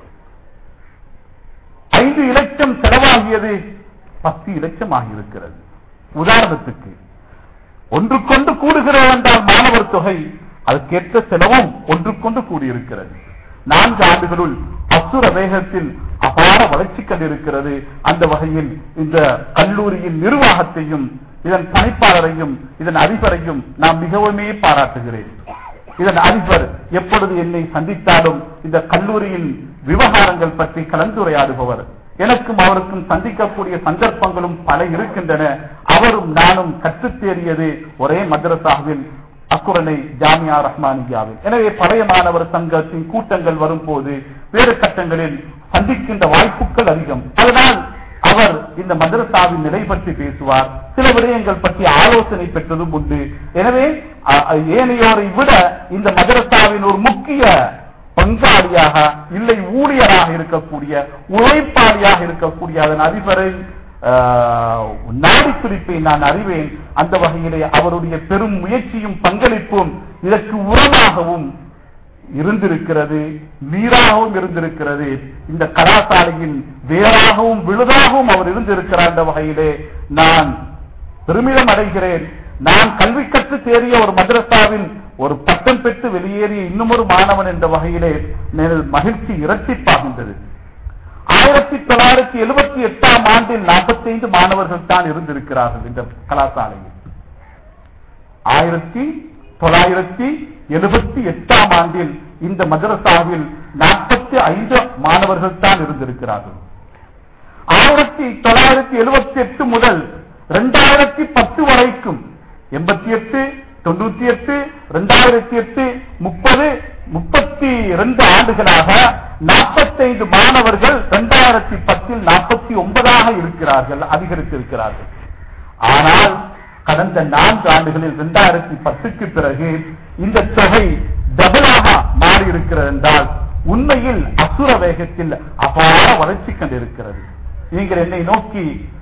ஐந்து இலட்சம் செலவாகியது பத்து இலட்சம் ஆகியிருக்கிறது உதாரணத்துக்கு ஒன்றுக்கொண்டு கூடுகிறது என்றால் மாணவர் தொகை அதற்கேற்ற செலவும் ஒன்றுக்கொண்டு கூடியிருக்கிறது நான்கு ஆண்டுகளுள் அசுர வேகத்தில் அபார வளர்ச்சி கண்டிருக்கிறது அந்த வகையில் இந்த கல்லூரியின் நிர்வாகத்தையும் இதன் பணிப்பாளரையும் இதன் அதிபரையும் நான் மிகவுமே பாராட்டுகிறேன் இதன் அதிபர் எப்பொழுது என்னை சந்தித்தாலும் இந்த கல்லூரியின் விவகாரங்கள் பற்றி கலந்துரையாடுபவர் எனக்கும் அவருக்கும் சந்திக்கக்கூடிய சந்தர்ப்பங்களும் பல இருக்கின்றன அவரும் நானும் கற்றுத் தேறியது ஒரே மദ്രസാவில் அக்குரனை ஜாமியா ரஹ்மானியாவில் எனவே பழைய மாணவர் சங்கத்தின் கூட்டங்கள் வரும்போது வேறு கட்டங்களில் சந்திக்கின்ற வாய்ப்புகள் அதிகம் அதனால் அவர் இந்த மதரசாவின் நிலை பற்றி பேசுவார் சில விடயங்கள் பற்றி ஆலோசனை பெற்றதும் உண்டு எனவே அ- அ- ஏனையோரை விட இந்த மதரசாவின் ஒரு முக்கிய பங்காளியாக இல்லை ஊழியராக இருக்கக்கூடிய உழைப்பாளியாக இருக்கக்கூடிய அதன் அதிபரை ஆஹ், நாடி துடிப்பை நான் அறிவேன் அந்த வகையிலே அவருடைய பெரும் முயற்சியும் பங்களிப்பும் இதற்கு உரமாகவும் இருந்திருக்கிறது நீராகவும் இருந்திருக்கிறது இந்த கலாசாலையின் வேறாகவும் விழுதாகவும் அவர் இருந்திருக்கிறார் என்ற வகையிலே நான் பெருமிதம் அடைகிறேன் நான் கல்வி கற்று தேறிய ஒரு மദ്രസാவின் ஒரு பட்டம் பெற்று வெளியேறிய இன்னும் ஒரு மாணவன் என்ற வகையிலே எனது மகிழ்ச்சி இரட்டிப்பாகின்றது ஆயிரத்தி தொள்ளாயிரத்தி எழுபத்தி எட்டாம் ஆண்டில் 45 மாணவர்கள் தான் இருந்திருக்கிறார்கள் இந்த கலாசாலையில் ஆயிரத்தி தொள்ளாயிரத்தி எழுபத்தி எட்டாம் ஆண்டில் இந்த மதரசாவில் நாற்பத்தி ஐந்து மாணவர்கள் தான் இருந்திருக்கிறார்கள் ஆயிரத்தி தொள்ளாயிரத்தி எழுபத்தி எட்டு முதல் இரண்டாயிரத்தி பத்து வரைக்கும் எண்பத்தி எட்டு தொண்ணூத்தி எட்டு இரண்டாயிரத்தி எட்டு முப்பது முப்பத்தி இரண்டு ஆண்டுகளாக நாற்பத்தைந்து மாணவர்கள் இரண்டாயிரத்தி பத்தில் நாற்பத்தி ஒன்பதாக இருக்கிறார்கள் அதிகரித்திருக்கிறார்கள் ஆனால் கடந்த நான்கு ஆண்டுகளில் இரண்டாயிரத்தி பத்துக்கு பிறகு இந்த தொகை டபுளாக மாறி இருக்கிறது என்றால் உண்மையில் அசுர வேகத்தில் அபார வளர்ச்சி கண்டிருக்கிறது நீங்கள் என்னை நோக்கி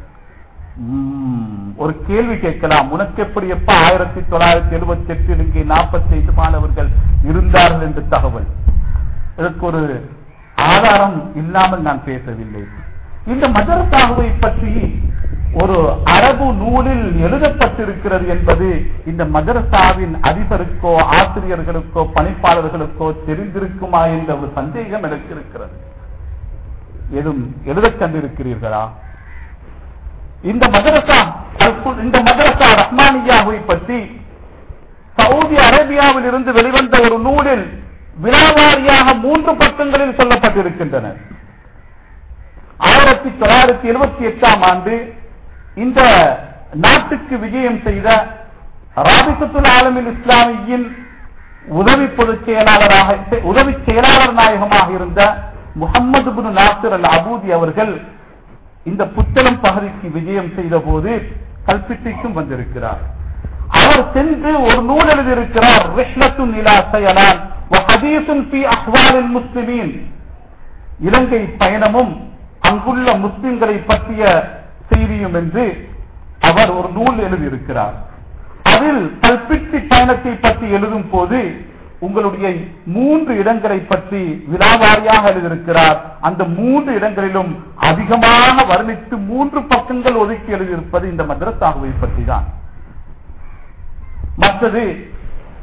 ம், ஒரு கேள்வி கேட்கலாம் உனக்கு எப்படி எப்ப ஆயிரத்தி தொள்ளாயிரத்தி எழுபத்தி எட்டில் இங்கே நாற்பத்தி ஐந்து மாணவர்கள் இருந்தார்கள் என்று தகவல் இதற்கு ஒரு ஆதாரம் இல்லாமல் நான் பேசவில்லை இந்த மதரசாகுவை பற்றி ஒரு அரபு நூலில் எழுதப்பட்டிருக்கிறது என்பது இந்த மதரசாவின் அதிபருக்கோ ஆசிரியர்களுக்கோ பணிப்பாளர்களுக்கோ தெரிந்திருக்குமா என்ற ஒரு சந்தேகம் எனக்கு இருக்கிறது எதுவும் எழுதக் கண்டிருக்கிறீர்களா இந்த மதரசா அல்-குல்- இந்த மதரசா ரஹ்மானியாவை பற்றி சவுதி அரேபியாவில் இருந்து வெளிவந்த ஒரு நூலில் வினாவாரியாக மூன்று பக்கங்களில் சொல்லப்பட்டிருக்கின்றன ஆயிரத்தி தொள்ளாயிரத்தி எழுபத்தி எட்டாம் ஆண்டு இந்த நாட்டுக்கு விஜயம் செய்த ராபிசத்துல் ஆலமில் இஸ்லாமியின் உதவி பொதுச் செயலாளராக உதவி செயலாளர் நாயகமாக இருந்த முகமது பின் நாசிர் அல் அபூதி அவர்கள் இந்த புத்தளம் பகுதிக்கு விஜயம் செய்த போது கல்பிட்டிக்கும் வந்திருக்கிறார் அவர் சென்று ஒரு நூல் எழுதியிருக்கிறார் ரிஹ்லத்துன் இலா சயலான் வ ஹதீஸுன் ஃபீ அஹ்வாலில் முஸ்லிமீன் இலங்கை பயணமும் அங்குள்ள முஸ்லிம்களை பற்றிய செய்தியும் என்று அவர் ஒரு நூல் எழுதியிருக்கிறார் அதில் கல்பிட்டி பயணத்தை பற்றி எழுதும் போது உங்களுடைய மூன்று இடங்களை பற்றி விழாவாரியாக எழுதியிருக்கிறார் அந்த மூன்று இடங்களிலும் அதிகமாக வர்ணித்து மூன்று பக்கங்கள் ஒதுக்கி எழுதியிருப்பது இந்த மദ്രസാவை பற்றி தான் மற்றது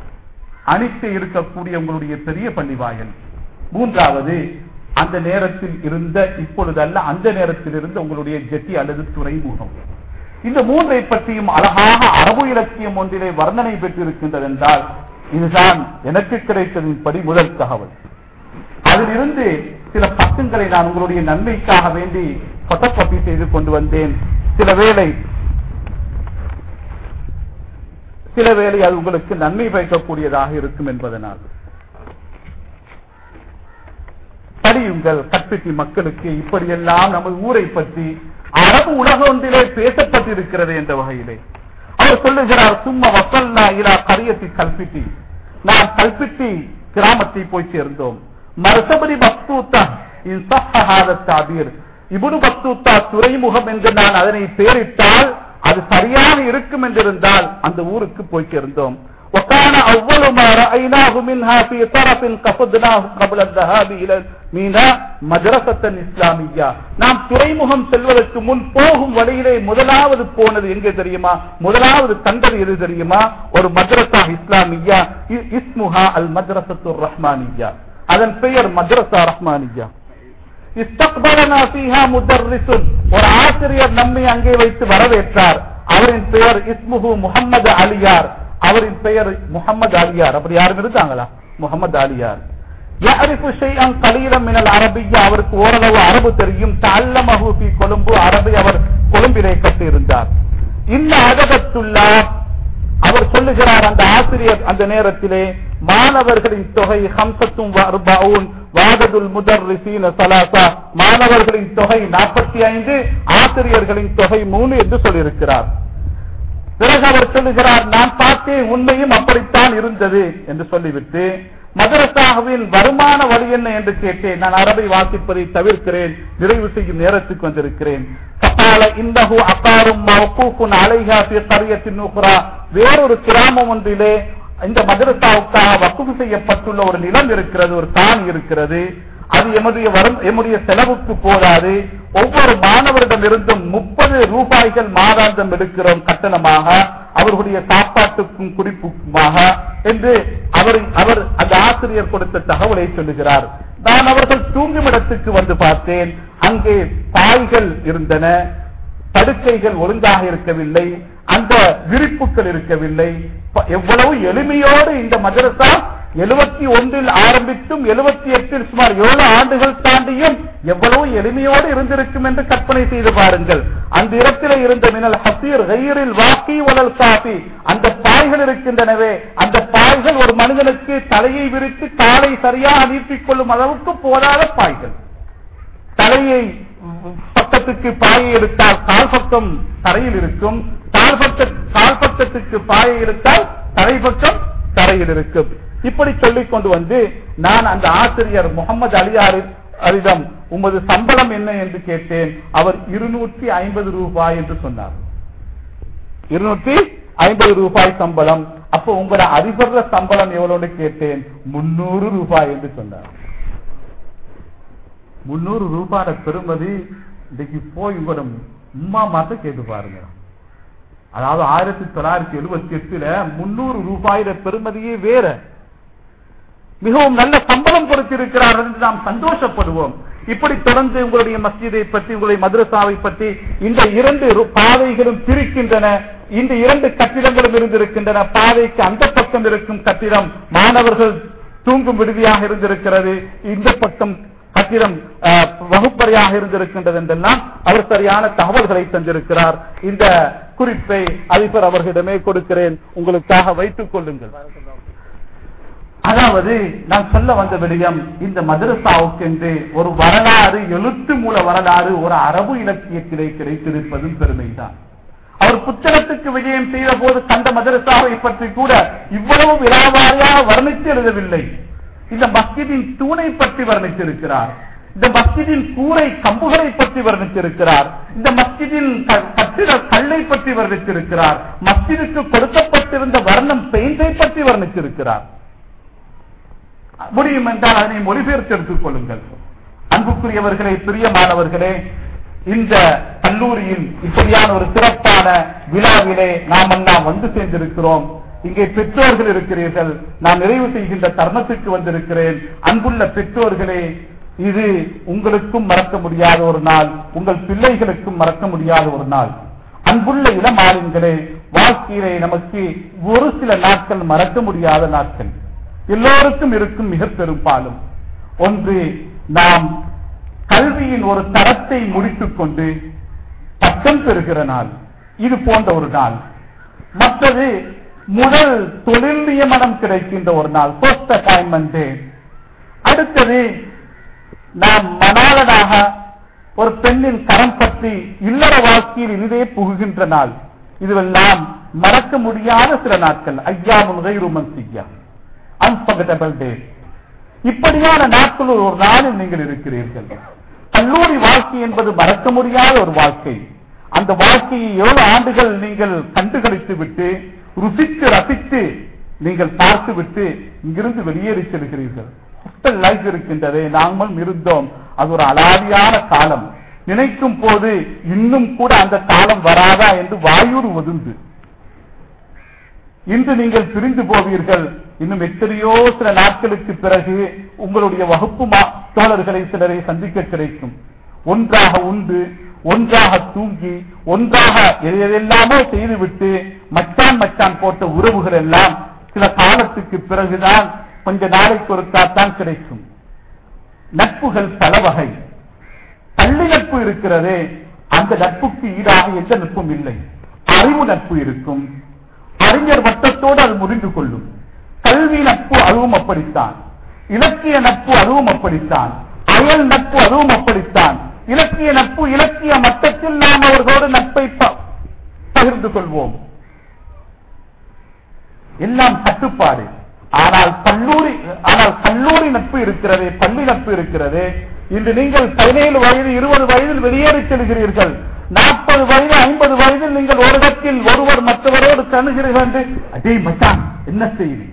அணித்து இருக்கக்கூடிய உங்களுடைய பெரிய பள்ளி வாயல் மூன்றாவது அந்த நேரத்தில் இருந்த இப்பொழுது அல்ல அந்த நேரத்தில் இருந்த உங்களுடைய ஜெட்டி அல்லது துறைமுகம் இந்த மூன்றை பற்றியும் அழகாக அரபு இலக்கியம் ஒன்றிலே வர்ணனை பெற்றிருக்கின்றது என்றால் இதுதான் எனக்கு கிடைத்ததின்படி முதல் தகவல் அதிலிருந்து சில பக்கங்களை நான் உங்களுடைய நன்மைக்காக வேண்டி பொட்டப்பட்டி செய்து கொண்டு வந்தேன் சில வேளை சில வேளை அது உங்களுக்கு நன்மை பயக்கக்கூடியதாக இருக்கும் என்பதனால் படியுங்கள் கற்பிட்டி மக்களுக்கு இப்படியெல்லாம் நமது ஊரை பற்றி அரபு உலக ஒன்றிலே பேசப்பட்டிருக்கிறது என்ற வகையிலே அவர் சொல்லுகிறார் சும்மா வசல்லா இலா கரியத்தி கல்பிட்டி நான் கல்பிட்டி கிராமத்தை போய் சேர்ந்தோம் மரசபடி பக்தூத்தா தாபீர் இபுடு பக்தூத்தா துறைமுகம் என்று நான் அதனை பேரிட்டால் அது சரியாக இருக்கும் என்றிருந்தால் அந்த ஊருக்கு போய் சேர்ந்தோம் وكان أول ما رأيناه منها في طرف قصدناه قبل الذهاب إلى الميناء مدرسة إسلامية நாம் துறைமுகம் செல்வதற்கு முன் போகும் வழியிலே முதலாவது போனது எங்கே தெரியுமா முதலாவது கண்டது எது தெரியுமா ஒரு மദ്രസா இஸ்லாமியா இஸ்முஹா அல் மദ്രസத்து ரஹ்மானியா அதன் பெயர் மദ്രസா ரஹ்மானியா இஸ்தக்பலனா ஃபீஹா முதர்ரிசுன் ஒரு ஆசிரியர் நம்மை அங்கே வைத்து வரவேற்றார் அவரின் பெயர் இஸ்முஹு முஹம்மது அலியார் அவரின் பெயர் முகமது அலியார் அப்படி யாரும் இருந்தாங்களா முகமது அலியார் يعرف شيئا قليلا من العربية அவருக்கு ஓரளவு அரபு தெரியும் தல்லமஹு ஃபி கொழும்பு அரபை அவர் கொழும்பிலே கட்டியிருந்தார் இன்ன அகபத்துல்லா அவர் சொல்லுகிறார் அந்த ஆசிரியர் அந்த நேரத்திலே மாணவர்களின் தொகை ஹம்சத்தும் வர்பவுன் வாததுல் முதர்ரிசீன சலாசா மாணவர்களின் தொகை நாற்பத்தி ஐந்து ஆசிரியர்களின் தொகை மூணு என்று சொல்லியிருக்கிறார் பிறகு அவர் சொல்லுகிறார் நான் பார்த்தேன் உண்மையும் அப்படித்தான் இருந்தது என்று சொல்லிவிட்டு மதரசாவின் வருமான வழி என்ன என்று கேட்டேன் நான் அரபை வாசிப்பதை தவிர்க்கிறேன் நிறைவு செய்யும் நேரத்துக்கு வந்திருக்கிறேன் கபால இந்தகு அக்காரும் மௌகூஃபுன் அலைஹா ஃபி கரியத்தின் நுக்ரா வேறொரு கிராமம் ஒன்றிலே இந்த மதரசாவுக்காக வக்குவு செய்யப்பட்டுள்ள ஒரு நிலம் இருக்கிறது ஒரு காணி இருக்கிறது அது எமது வரும் எம்முடைய செலவுக்கு போதாது ஒவ்வொரு மாணவரிடம் இருந்தும் முப்பது ரூபாய்கள் மாதாந்தம் எடுக்கிறோம் கட்டணமாக அவர்களுடைய சாப்பாட்டுக்கும் குறிப்புக்குமாக என்று அவர் அவர் அந்த ஆசிரியர் கொடுத்த தகவலை சொல்லுகிறார் நான் அவர்கள் தூங்கும் இடத்துக்கு வந்து பார்த்தேன் அங்கே பாய்கள் இருந்தன படுக்கைகள் ஒழுங்காக இருக்கவில்லை அந்த விரிப்புகள் இருக்கவில்லை ப- எவ்வளவு எளிமையோடு இந்த மதரசா எழுபத்தி ஒன்றில் ஆரம்பித்தும் எழுபத்தி எட்டில் சுமார் ஏழு ஆண்டுகள் தாண்டியும் எவ்வளவு எளிமையோடு இருந்திருக்கும் என்று கற்பனை செய்து பாருங்கள் அந்த இடத்திலே இருந்த மினல் ஹசீர் கயிறில் வாக்கி வளல் காபி அந்த பாய்கள் இருக்கின்றனவே அந்த பாய்கள் ஒரு மனிதனுக்கு தலையை விரித்து காலை சரியாக நீட்டிக் கொள்ளும் அளவுக்கு போதாத பாய்கள் தலையை பக்கத்துக்கு பாயை எடுத்தால் கால் பக்கம் தரையில் இருக்கும் கால் பக்க கால் பக்கத்துக்கு பாயை எடுத்தால் தரை பக்கம் தரையில் இருக்கும் இப்படி சொல்லிக் கொண்டு வந்து நான் அந்த ஆசிரியர் முகமது அலியார் அரிடம் உமது சம்பளம் என்ன என்று கேட்டேன் அவர் இருநூற்றி ஐம்பது ரூபாய் என்று சொன்னார் இருநூற்றி ஐம்பது ரூபாய் சம்பளம் அப்போ உங்களோட அதிபர சம்பளம் எவ்வளவுன்னு கேட்டேன் முன்னூறு ரூபாய் என்று சொன்னார் முன்னூறு ரூபாய் பெறுமதி இன்னைக்கு போய் உங்களோட உம்மா மாத்த கேட்டு பாருங்க அதாவது ஆயிரத்தி தொள்ளாயிரத்தி எழுபத்தி எட்டுல முன்னூறு ரூபாயில பெறுமதியே வேற மிகவும் நல்ல சம்பளம் கொடுத்திருக்கிறார் என்று நாம் சந்தோஷப்படுவோம் இப்படி தொடர்ந்து உங்களுடைய மஸ்ஜிதை பற்றி உங்களுடைய மദ്രസാவை பற்றி இந்த இரண்டு ரு- பாதைகளும் பிரிக்கின்றன இந்த இரண்டு கட்டிடங்களும் இருந்திருக்கின்றன பாதைக்கு அந்த பக்கம் இருக்கும் கட்டிடம் மாணவர்கள் தூங்கும் விடுதியாக இருந்திருக்கிறது இந்த பக்கம் கட்டிடம் அஹ், வகுப்பறையாக இருந்திருக்கின்றது என்றெல்லாம் அவர் சரியான தகவல்களை தந்திருக்கிறார் இந்த குறிப்பை அதிபர் அவர்களிடமே கொடுக்கிறேன் உங்களுக்காக வைத்துக் கொள்ளுங்கள் அதாவது நான் சொல்ல வந்த விடயம் இந்த மதரசாவுக்கு என்று ஒரு வரலாறு எழுத்து மூல வரலாறு ஒரு அரபு இலக்கியத்திலே கிடைத்திருப்பதும் பெருமைதான் அவர் புத்தகத்துக்கு விஜயம் செய்த போது கண்ட மதரசாவை பற்றி கூட இவ்வளவு விழாவாரியாக வர்ணித்து எழுதவில்லை இந்த மஸ்ஜிதின் தூணை பற்றி வர்ணித்திருக்கிறார் இந்த மஸ்ஜிதின் கூரை கம்புகளை பற்றி வர்ணித்திருக்கிறார் இந்த மஸ்ஜிதின் க- கட்டிட கல்லை பற்றி வர்ணித்திருக்கிறார் மஸ்ஜிதுக்கு கொடுக்கப்பட்டிருந்த வர்ணம் பெயிண்டை பற்றி வர்ணித்திருக்கிறார் முடியும் என்றால் அதனை மொழிபெயர்த்து எடுத்துக் கொள்ளுங்கள் அன்புக்குரியவர்களே பிரியமானவர்களே இந்த கல்லூரியில் இப்படியான ஒரு சிறப்பான விழாவிலே நாம் எல்லாம் வந்து சேர்ந்திருக்கிறோம் இங்கே பெற்றோர்கள் இருக்கிறீர்கள் நான் நிறைவு செய்கின்ற தருணத்துக்கு வந்திருக்கிறேன் அன்புள்ள பெற்றோர்களே இது உங்களுக்கும் மறக்க முடியாத ஒரு நாள் உங்கள் பிள்ளைகளுக்கும் மறக்க முடியாத ஒரு நாள் அன்புள்ள இளமாலின்களே வாழ்க்கையிலே நமக்கு ஒரு சில நாட்கள் மறக்க முடியாத நாட்கள் எல்லோருக்கும் இருக்கும் மிக பெரும்பாலும் ஒன்று நாம் கல்வியின் ஒரு தரத்தை முடித்துக் கொண்டு பட்டம் பெறுகிற நாள் இது போன்ற ஒரு நாள் மற்றது முதல் தொழில் நியமனம் கிடைக்கின்ற ஒரு நாள் போஸ்ட் அப்பாயின்மெண்ட் அடுத்தது நாம் மணாளனாக ஒரு பெண்ணின் கரம் பற்றி இல்லற வாழ்க்கையில் இனிதே புகுகின்ற நாள் இதுவெல்லாம் மறக்க முடியாத சில நாட்கள் ஐயா முகைருமன் செய்யா அன்பகட்டபிள் டே இப்படியான நாட்கள் ஒரு நாளில் நீங்கள் இருக்கிறீர்கள் கல்லூரி வாழ்க்கை என்பது மறக்க முடியாத ஒரு வாழ்க்கை அந்த வாழ்க்கையை எவ்வளவு ஆண்டுகள் நீங்கள் கண்டுகளித்து விட்டு ருசித்து ரசித்து நீங்கள் பார்த்து விட்டு இங்கிருந்து வெளியேறி செல்கிறீர்கள் ஹாஸ்டல் லைஃப் இருக்கின்றதே நாங்களும் இருந்தோம் அது ஒரு அலாதியான காலம் நினைக்கும் போது இன்னும் கூட அந்த காலம் வராதா என்று வாயூர் ஒதுந்து இன்று நீங்கள் பிரிந்து போவீர்கள் இன்னும் எத்தனையோ சில நாட்களுக்கு பிறகு உங்களுடைய வகுப்பு மா- தோழர்களை சிலரை சந்திக்க கிடைக்கும் ஒன்றாக உண்டு ஒன்றாக தூங்கி ஒன்றாக எதையெல்லாமோ செய்துவிட்டு மச்சான் மச்சான் போட்ட உறவுகள் எல்லாம் சில காலத்துக்கு பிறகுதான் கொஞ்ச நாளைக்கு ஒருக்காத்தான் கிடைக்கும் நட்புகள் பல வகை பள்ளி நட்பு இருக்கிறதே அந்த நட்புக்கு ஈடாக எந்த நட்பும் இல்லை அறிவு நட்பு இருக்கும் அறிஞர் வட்டத்தோடு அது முடிந்து கொள்ளும் கல்வி நட்பு அதுவும் அப்படித்தான் இலக்கிய நட்பு அதுவும் அப்படித்தான் அயல் நட்பு அதுவும் அப்படித்தான் இலக்கிய நட்பு இலக்கிய மட்டத்தில் நாம் அவர்களோடு நட்பை ப- பகிர்ந்து கொள்வோம் எல்லாம் கட்டுப்பாடு ஆனால் கல்லூரி ஆனால் கல்லூரி நட்பு இருக்கிறதே பள்ளி நட்பு இருக்கிறதே இன்று நீங்கள் பதினேழு வயது இருபது வயதில் வெளியேறி செல்கிறீர்கள் நாற்பது வயது ஐம்பது வயதில் நீங்கள் ஒரு இடத்தில் ஒருவர் மற்றவரோடு கணுகிறீர்கள் என்று அடே மச்சான் என்ன செய்தி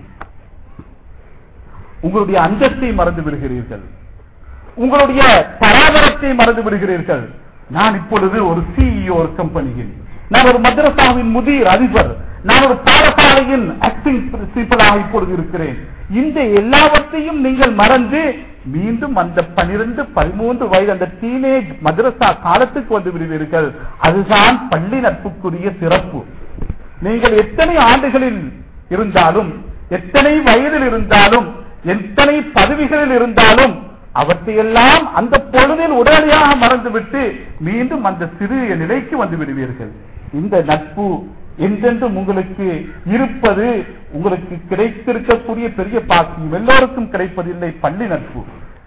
உங்களுடைய அந்தஸ்தை மறந்து விடுகிறீர்கள் உங்களுடைய பராமரத்தை மறந்து விடுகிறீர்கள் நான் இப்பொழுது ஒரு சிஇஓ ஒரு கம்பெனியில் நான் ஒரு மദ്രസാவின் முதிர் அதிபர் நான் ஒரு பாடசாலையின் ஆக்டிங் பிரின்சிபலாக இப்பொழுது இருக்கிறேன் இந்த எல்லாவற்றையும் நீங்கள் மறந்து மீண்டும் அந்த பனிரெண்டு பதிமூன்று வயது அந்த டீனேஜ் மദ്രസா காலத்துக்கு வந்து விடுவீர்கள் அதுதான் பள்ளி நட்புக்குரிய சிறப்பு நீங்கள் எத்தனை ஆண்டுகளில் இருந்தாலும் எத்தனை வயதில் இருந்தாலும் எத்தனை பதவிகளில் இருந்தாலும் அவற்றையெல்லாம் அந்த பொழுதில் உடனடியாக மறந்துவிட்டு மீண்டும் அந்த சிறிய நிலைக்கு வந்து விடுவீர்கள் இந்த நட்பு என்றென்றும் உங்களுக்கு இருப்பது உங்களுக்கு கிடைத்திருக்கக்கூடிய பெரிய பாக்கியம் எல்லோருக்கும் கிடைப்பதில்லை பள்ளி நட்பு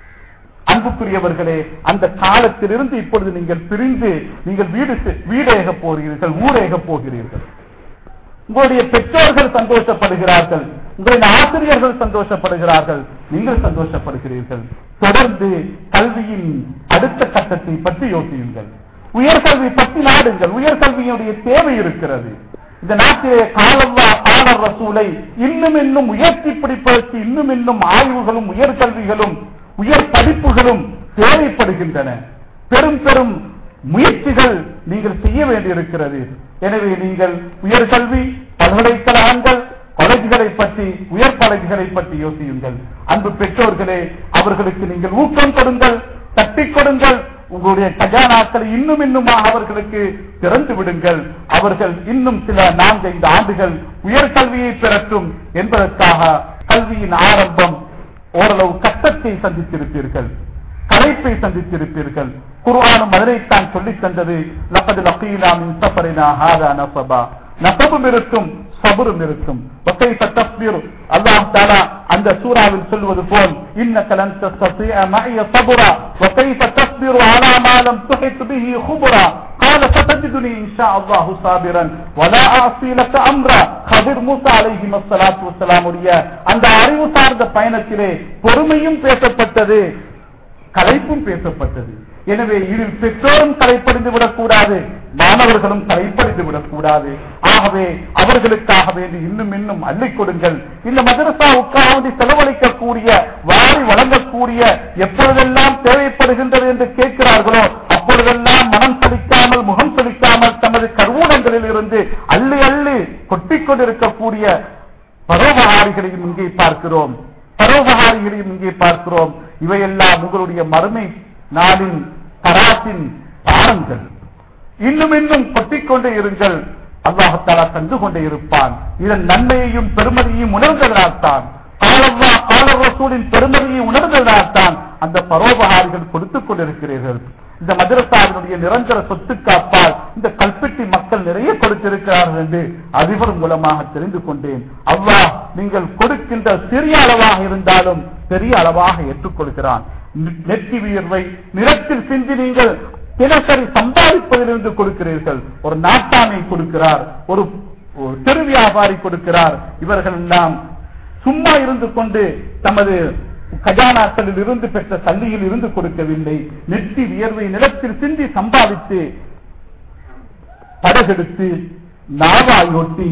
அன்புக்குரியவர்களே அந்த காலத்திலிருந்து இப்பொழுது நீங்கள் பிரிந்து நீங்கள் வீடு செ- வீடேக போகிறீர்கள் ஊரேக போகிறீர்கள் உங்களுடைய பெற்றோர்கள் சந்தோஷப்படுகிறார்கள் உங்களுடைய ஆசிரியர்கள் சந்தோஷப்படுகிறார்கள் நீங்கள் சந்தோஷப்படுகிறீர்கள் தொடர்ந்து கல்வியின் அடுத்த கட்டத்தை பற்றி யோசியுங்கள் உயர்கல்வி பற்றி நாடுங்கள் உயர்கல்வியுடைய தேவை இருக்கிறது இந்த நாட்டிலே காலல்லா காலர் ரசூலை இன்னும் இன்னும் உயர்த்தி பிடிப்பதற்கு இன்னும் இன்னும் ஆய்வுகளும் உயர்கல்விகளும் உயர் படிப்புகளும் தேவைப்படுகின்றன பெரும் பெரும் முயற்சிகள் நீங்கள் செய்ய வேண்டியிருக்கிறது எனவே நீங்கள் உயர்கல்வி பல்கலைக்கழகங்கள் காலேஜ்களை பற்றி உயர் காலேஜ்களை பற்றி யோசியுங்கள் அன்பு பெற்றோர்களே அவர்களுக்கு நீங்கள் ஊக்கம் கொடுங்கள் தட்டிக் கொடுங்கள் உங்களுடைய கஜானாக்களை இன்னும் இன்னுமாக அவர்களுக்கு திறந்து விடுங்கள் அவர்கள் இன்னும் சில நான்கு ஐந்து ஆண்டுகள் உயர்கல்வியை பெறட்டும் என்பதற்காக கல்வியின் ஆரம்பம் ஓரளவு கட்டத்தை சந்தித்திருப்பீர்கள் கலைப்பை சந்தித்திருப்பீர்கள் குர்ஆனும் அதனைத்தான் சொல்லித் தந்தது லப்பது லக்கீலா மின் சஃபரினா ஹாதா நஸபா நசபும் இருக்கும் சபுரும் இருக்கும் وكيف تصبر அல்லாஹ் தஆலா அந்த சூராவில் சொல்வது போல் இன்னக லன் தஸ்தطيع معي صبرا وكيف تصبر على ما لم تحط به خبرا قال ستجدني ان شاء الله صابرا ولا اعصي لك امرا خضر மூசா அலைஹி الصلاه والسلام உடைய அந்த அறிவு சார்ந்த பயணத்திலே பொறுமையும் பேசப்பட்டது கலைப்பும் பேசப்பட்டது எனவே இதில் பெற்றோரும் கலைப்படைந்து விடக்கூடாது மாணவர்களும் கலைப்படைந்து விடக்கூடாது ஆகவே அவர்களுக்காக வேண்டி இன்னும் இன்னும் அள்ளிக் கொடுங்கள் இந்த மதரசாவுக்காக வேண்டி செலவழிக்கக்கூடிய வாரி வழங்கக்கூடிய எப்பொழுதெல்லாம் தேவைப்படுகின்றது என்று கேட்கிறார்களோ அப்பொழுதெல்லாம் மனம் செலுத்தாமல் முகம் செலுத்தாமல் தமது கருவூலங்களில் இருந்து அள்ளி அள்ளி கொட்டிக் கொண்டிருக்கக்கூடிய பரோபகாரிகளையும் இங்கே பார்க்கிறோம் பரோபகாரிகளையும் இங்கே பார்க்கிறோம் இவையெல்லாம் உங்களுடைய மறுமை நாளின் தராசின் பாரங்கள் இன்னும் இன்னும் கொட்டிக்கொண்டே இருங்கள் அல்லாஹத்தாலா தந்து கொண்டே இருப்பான் இதன் நன்மையையும் பெருமதியையும் உணர்ந்ததனால்தான் காலல்லா கால ரசூலின் பெருமதியை உணர்ந்ததனால்தான் அந்த பரோபகாரிகள் கொடுத்துக் கொண்டிருக்கிறீர்கள் இந்த மதரசாவினுடைய நிரந்தர சொத்துக்கு அப்பால் இந்த கல்பெட்டி மக்கள் நிறைய கொடுத்திருக்கிறார்கள் என்று அதிபர் மூலமாக தெரிந்து கொண்டேன் அல்லாஹ் நீங்கள் கொடுக்கின்ற சிறிய அளவாக இருந்தாலும் பெரிய அளவாக ஏற்றுக்கொள்கிறான் நெற்றி வியர்வை நிலத்தில் சிந்தி நீங்கள் தினசரி சம்பாதிப்பதிலிருந்து கொடுக்கிறீர்கள் ஒரு நாட்டாமை கொடுக்கிறார் ஒரு ஒரு தெரு வியாபாரி கொடுக்கிறார் இவர்கள் எல்லாம் சும்மா இருந்து கொண்டு தமது கஜானாக்களில் இருந்து பெற்ற சல்லியில் இருந்து கொடுக்கவில்லை நெற்றி வியர்வை நிலத்தில் சிந்தி சம்பாதித்து படகெடுத்து நாவாய் ஒட்டி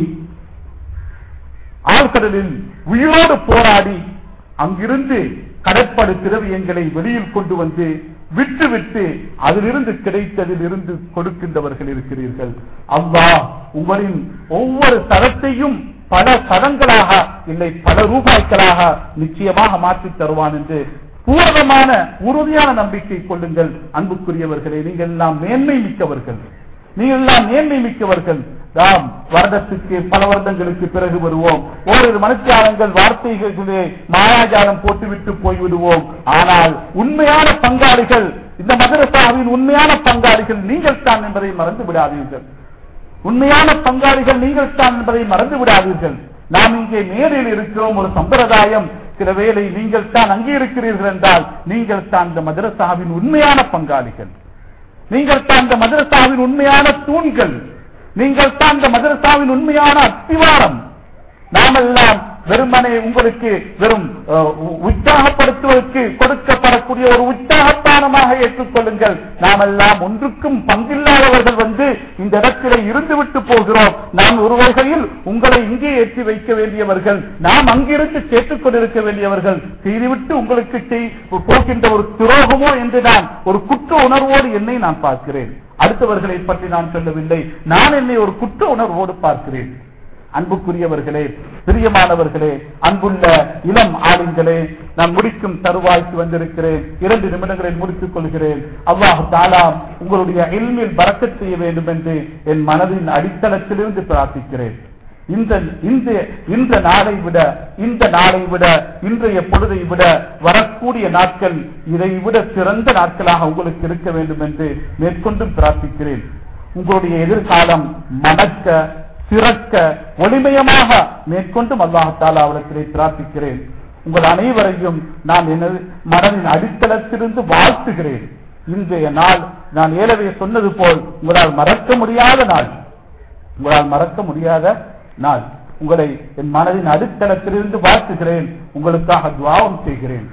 ஆழ்கடலில் உயிரோடு போராடி அங்கிருந்து கடற்படு திரவியங்களை வெளியில் கொண்டு வந்து விட்டு விட்டு அதிலிருந்து கிடைத்ததில் இருந்து கொடுக்கின்றவர்கள் இருக்கிறீர்கள் அல்லாஹ் உங்களின் ஒவ்வொரு தரத்தையும் பல சதங்களாக இல்லை பல ரூபாய்களாக நிச்சயமாக மாற்றித் தருவான் என்று பூரணமான உறுதியான நம்பிக்கை கொள்ளுங்கள் அன்புக்குரியவர்களே நீங்கள் எல்லாம் மேன்மை மிக்கவர்கள் நீங்கள் எல்லாம் மேன்மை மிக்கவர்கள் நாம் வருடத்துக்கு பல வருடங்களுக்கு பிறகு வருவோம் ஓரிரு மனுஷாலங்கள் வார்த்தைகளிலே மாயாஜாலம் போட்டுவிட்டு போய்விடுவோம் ஆனால் உண்மையான பங்காளிகள் இந்த மதரசாவின் உண்மையான பங்காளிகள் நீங்கள் தான் என்பதை மறந்து விடாதீர்கள் உண்மையான பங்காளிகள் நீங்கள் தான் என்பதை மறந்து விடாதீர்கள் நாம் இங்கே மேடையில் இருக்கிறோம் ஒரு சம்பிரதாயம் சில வேளை நீங்கள் தான் அங்கே இருக்கிறீர்கள் என்றால் நீங்கள் தான் இந்த மதரசாவின் உண்மையான பங்காளிகள் நீங்கள் தான் இந்த மதரசாவின் உண்மையான தூண்கள் நீங்கள் தான் இந்த மதரசாவின் உண்மையான அத்திவாரம் நாமெல்லாம் வெறுமனே உங்களுக்கு வெறும் அஹ், உ- உற்சாகப்படுத்துவதற்கு கொடுக்கப்படக்கூடிய ஒரு உற்சாகத்தானமாக ஏற்றுக்கொள்ளுங்கள் நாமெல்லாம் ஒன்றுக்கும் பங்கில்லாதவர்கள் வந்து இந்த இடத்திலே இருந்துவிட்டு போகிறோம் நாம் ஒரு வகையில் உங்களை இங்கே ஏற்றி வைக்க வேண்டியவர்கள் நாம் அங்கிருந்து சேர்த்துக் கொண்டிருக்க வேண்டியவர்கள் செய்துவிட்டு உங்களுக்கு செய்- போகின்ற ஒரு துரோகமோ என்று நான் ஒரு குற்ற உணர்வோடு என்னை நான் பார்க்கிறேன் அடுத்தவர்களை பற்றி நான் சொல்லவில்லை நான் என்னை ஒரு குற்ற உணர்வோடு பார்க்கிறேன் அன்புக்குரியவர்களே பிரியமானவர்களே அன்புள்ள இளம் ஆளுங்களே நான் முடிக்கும் தருவாய்க்கு வந்திருக்கிறேன் இரண்டு நிமிடங்களில் முடித்துக் கொள்கிறேன் அல்லாஹு தாலா உங்களுடைய இல்மில் பறக்கச் செய்ய வேண்டும் என்று என் மனதின் அடித்தளத்திலிருந்து பிரார்த்திக்கிறேன் இந்த இந்த இந்த நாளை விட இந்த நாளை விட இன்றைய பொழுதை விட வரக்கூடிய நாட்கள் இதை விட சிறந்த நாட்களாக உங்களுக்கு இருக்க வேண்டும் என்று மேற்கொண்டும் பிரார்த்திக்கிறேன் உங்களுடைய எதிர்காலம் மணக்க சிறக்க ஒளிமயமாக மேற்கொண்டும் அல்லாஹாலா அவரிடத்திலே பிரார்த்திக்கிறேன் உங்கள் அனைவரையும் நான் எனது மனதின் அடித்தளத்திலிருந்து வாழ்த்துகிறேன் இன்றைய நாள் நான் ஏலவே சொன்னது போல் உங்களால் மறக்க முடியாத நாள் உங்களால் மறக்க முடியாத நாள் உங்களை என் மனதின் அடித்தளத்திலிருந்து வாழ்த்துகிறேன் உங்களுக்காக துவாவம் செய்கிறேன்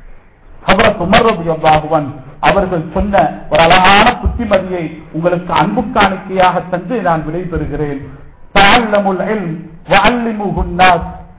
ஹபரத் உமர் ரலியல்லாஹு அன்ஹு அவர்கள் சொன்ன ஒரு அழகான புத்திமதியை உங்களுக்கு அன்பு காணிக்கையாக தந்து நான் விடைபெறுகிறேன் تعلموا العلم وعلموه الناس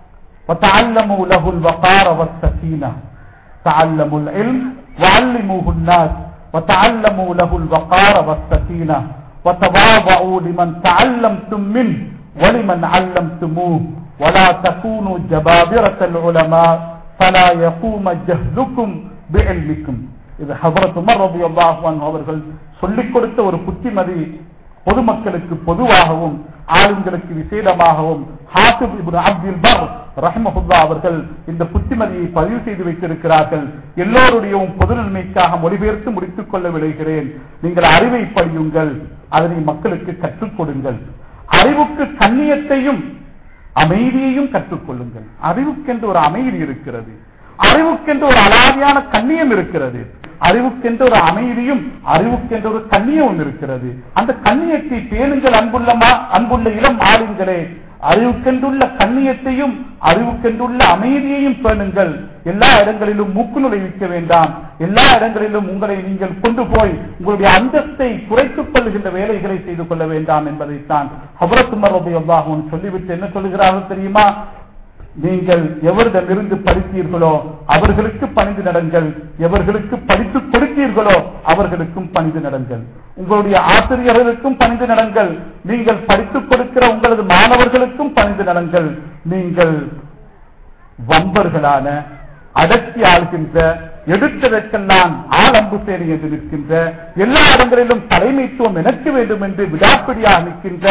وتعلموا له الوقار والسكينة تعلموا العلم وعلموه الناس وتعلموا له الوقار والسكينة وتواضعوا لمن تعلمتم منه ولمن علمتموه ولا تكونوا جبابرة العلماء فلا يقوم جهلكم بعلمكم இது ஹபரத் உமர் ரலியல்லாஹு அன்ஹு அவர்கள் சொல்லிக் கொடுத்த ஒரு புத்திமதி பொதுமக்களுக்கு பொதுவாகவும் ஆளுங்களுக்கு விசேடமாகவும் ஹாசிப் இப்னு அப்துல் பர் ரஹ்மஹுல்லா அவர்கள் இந்த புத்திமதியை பதிவு செய்து வைத்திருக்கிறார்கள் எல்லோருடையும் பொது நன்மைக்காக மொழிபெயர்த்து முடித்துக் கொள்ள விளைகிறேன் நீங்கள் அறிவை படியுங்கள் அதனை மக்களுக்கு கற்றுக் கொடுங்கள் அறிவுக்கு கண்ணியத்தையும் அமைதியையும் கற்றுக்கொள்ளுங்கள் அறிவுக்கென்று ஒரு அமைதி இருக்கிறது அறிவுக்கென்று ஒரு அலாதியான கண்ணியம் இருக்கிறது அறிவுக்கென்று ஒரு அமைதியும் அறிவுக்கென்று ஒரு கண்ணியமும் இருக்கிறது அந்த கண்ணியத்தை பேணுங்கள் அன்புள்ளமா அன்புள்ள இளம் ஆளுங்களே அறிவுக்கென்றுள்ள கண்ணியத்தையும் அறிவுக்கென்றுள்ள அமைதியையும் பேணுங்கள் எல்லா இடங்களிலும் மூக்கு நுழைவிக்க வேண்டாம் எல்லா இடங்களிலும் உங்களை நீங்கள் கொண்டு போய் உங்களுடைய அந்தஸ்தை குறைத்துக் கொள்கின்ற வேலைகளை செய்து கொள்ள வேண்டாம் என்பதைத்தான் ஹபரத்துமர் அல்லாஹும் சொல்லிவிட்டு என்ன சொல்லுகிறார்கள் தெரியுமா நீங்கள் எவரிடமிருந்து படித்தீர்களோ அவர்களுக்கு பணிந்து நடங்கள் எவர்களுக்கு படித்து கொடுத்தீர்களோ அவர்களுக்கும் பணிந்து நடங்கள் உங்களுடைய ஆசிரியர்களுக்கும் பணிந்து நடங்கள் நீங்கள் படித்துக் கொடுக்கிற உங்களது மாணவர்களுக்கும் பணிந்து நடங்கள் நீங்கள் வம்பர்களான அடக்கி ஆள்கின்ற எடுத்ததற்கெல்லாம் ஆளம்பு சேரி என்று நிற்கின்ற எல்லா இடங்களிலும் தலைமைத்துவம் எனக்கு வேண்டும் என்று விடாப்பிடியாக நிற்கின்ற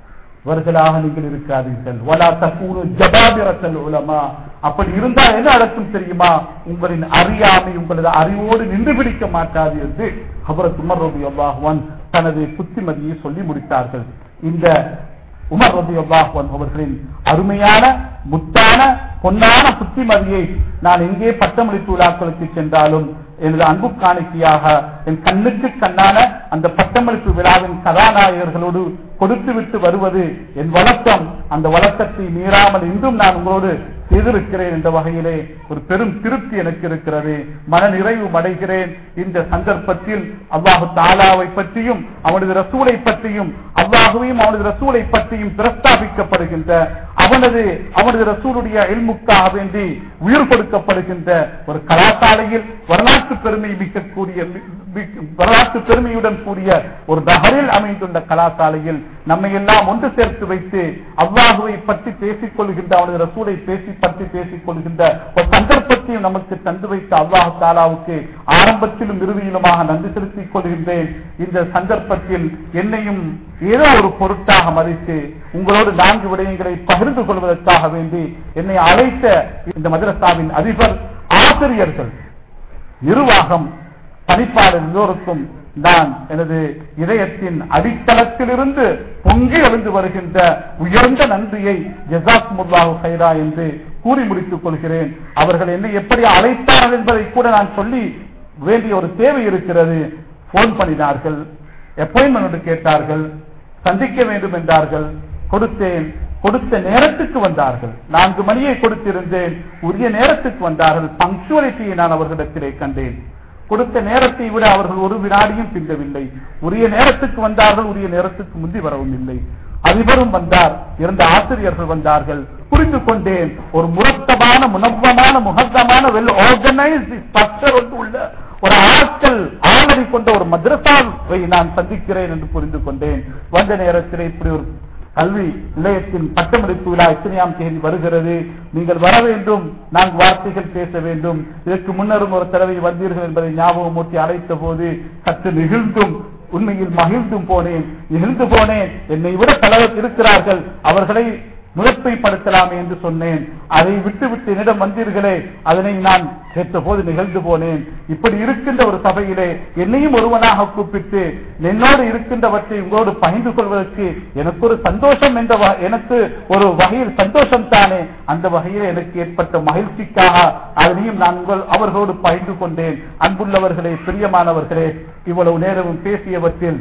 அவர்களாக நீங்கள் இருக்காதீர்கள் வலா தக்கூனு ஜபாபிரத்தல் உலமா அப்படி இருந்தால் என்ன நடக்கும் தெரியுமா உங்களின் அறியாமை உங்களது அறிவோடு நின்று பிடிக்க மாட்டாது என்று ஹபரத் உமர் ரபி அல்லாஹ்வான் தனது புத்திமதியை சொல்லி முடித்தார்கள் இந்த உமர் ரபி அல்லாஹ்வான் அவர்களின் அருமையான முத்தான பொன்னான புத்திமதியை நான் எங்கே பட்டமளிப்பு விழாக்களுக்கு சென்றாலும் எனது அன்பு காணிக்கையாக என் கண்ணுக்கு கண்ணான அந்த பட்டமளிப்பு விழாவின் கதாநாயகர்களோடு கொடுத்துவிட்டு வருவது என் வழக்கம் அந்த வழக்கத்தை மீறாமல் இன்றும் நான் உங்களோடு செய்திருக்கிறேன் என்ற வகையிலே ஒரு பெரும் திருப்தி எனக்கு இருக்கிறது மன நிறைவு அடைகிறேன் இந்த சந்தர்ப்பத்தில் அல்லாஹு தாலாவை பற்றியும் அவனது ரசூலை பற்றியும் அல்லாஹுவையும் அவனது ரசூலை பற்றியும் பிரஸ்தாபிக்கப்படுகின்ற அவனது அவனது ரசூலுடைய எல்முக்காக வேண்டி உயிர் கொடுக்கப்படுகின்ற ஒரு கலாசாலையில் வரலாற்று பெருமை மிக்கக்கூடிய வரலாற்று பெருமையுடன் கூடிய ஒரு நகரில் அமைந்துள்ள கலாசாலையில் நம்மை எல்லாம் ஒன்று சேர்த்து வைத்து அல்லாஹுவை பற்றி பேசிக் கொள்கின்ற அவனது ரசூலை பேசி பற்றி பேசிக் கொள்கின்ற ஒரு சந்தர்ப்பத்தையும் நமக்கு தந்து வைத்த அல்லாஹு தாலாவுக்கு ஆரம்பத்திலும் இறுதியிலுமாக நன்றி செலுத்திக் கொள்கின்றேன் இந்த சந்தர்ப்பத்தில் என்னையும் ஏதோ ஒரு பொருட்டாக மதித்து உங்களோடு நான்கு விடயங்களை பகிர்ந்து கொள்வதற்காக வேண்டி என்னை அழைத்த இந்த மதரசாவின் அதிபர் ஆசிரியர்கள் நிர்வாகம் பணிப்பாளர் எல்லோருக்கும் நான் எனது இதயத்தின் அடித்தளத்திலிருந்து பொங்கி எழுந்து வருகின்ற உயர்ந்த நன்றியை ஜசாக் முல்லாஹு ஹைரா என்று கூறி முடித்துக் கொள்கிறேன் அவர்கள் என்னை எப்படி அழைத்தார்கள் என்பதை கூட நான் சொல்லி வேண்டிய ஒரு தேவை இருக்கிறது போன் பண்ணினார்கள் அப்பாயின்மெண்ட் கேட்டார்கள் சந்திக்க வேண்டும் என்றார்கள் கொடுத்தேன் கொடுத்த நேரத்துக்கு வந்தார்கள் நான்கு மணியை கொடுத்திருந்தேன் உரிய நேரத்துக்கு வந்தார்கள் பங்க்சுவலிட்டியை நான் அவர்களிடத்திலே கண்டேன் கொடுத்த நேரத்தை விட அவர்கள் ஒரு வினாடியும் பிந்தவில்லை உரிய நேரத்துக்கு வந்தார்கள் உரிய நேரத்துக்கு முந்தி வரவும் இல்லை அதிபரும் வந்தார் இரண்டு ஆசிரியர்கள் வந்தார்கள் புரிந்து கொண்டேன் ஒரு முரத்தமான முனவமான முகத்தமான வெல் ஆர்கனைஸ்ட் ஸ்ட்ரக்சர் ஒன்று உள்ள ஒரு ஆட்கள் ஆளறி கொண்ட ஒரு மദ്രസാவை நான் சந்திக்கிறேன் என்று புரிந்து கொண்டேன் வந்த நேரத்தில் இப்படி ஒரு கல்வி நிலையத்தின் பட்டமளிப்பு விழா எத்தனையாம் தேதி வருகிறது நீங்கள் வர வேண்டும் நான்கு வார்த்தைகள் பேச வேண்டும் இதற்கு முன்னரும் ஒரு தடவை வந்தீர்கள் என்பதை ஞாபகம் ஊட்டி அழைத்த போது சற்று நெகிழ்ந்தும் உண்மையில் மகிழ்ந்தும் போனேன் நெகிழ்ந்து போனேன் என்னை விட பலர் இருக்கிறார்கள் அவர்களை முயற்சிப்படுத்தலாமே என்று சொன்னேன் அதை விட்டு விட்டு என்னிடம் வந்தீர்களே அதனை நான் கேட்ட போது நிகழ்ந்து போனேன் இப்படி இருக்கின்ற ஒரு சபையிலே என்னையும் ஒருவனாக கூப்பிட்டு என்னோடு இருக்கின்றவற்றை உங்களோடு பகிர்ந்து கொள்வதற்கு எனக்கு ஒரு சந்தோஷம் என்ற வ- எனக்கு ஒரு வகையில் சந்தோஷம் தானே அந்த வகையில் எனக்கு ஏற்பட்ட மகிழ்ச்சிக்காக அதனையும் நான் உங்கள் அவர்களோடு பகிர்ந்து கொண்டேன் அன்புள்ளவர்களே பிரியமானவர்களே இவ்வளவு நேரமும் பேசியவற்றில்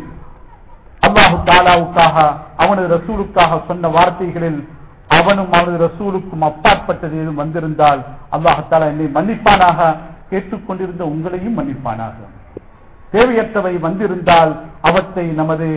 அல்லாஹு தாலாவுக்காக அவனது ரசூலுக்காக சொன்ன வார்த்தைகளில் அவனும் அவனது ரசூலுக்கும் அப்பாற்பட்டது எதுவும் வந்திருந்தால் அல்லாஹு தாலா என்னை மன்னிப்பானாக கேட்டுக்கொண்டிருந்த உங்களையும் மன்னிப்பானாக தேவையற்றவை வந்திருந்தால் அவற்றை நமது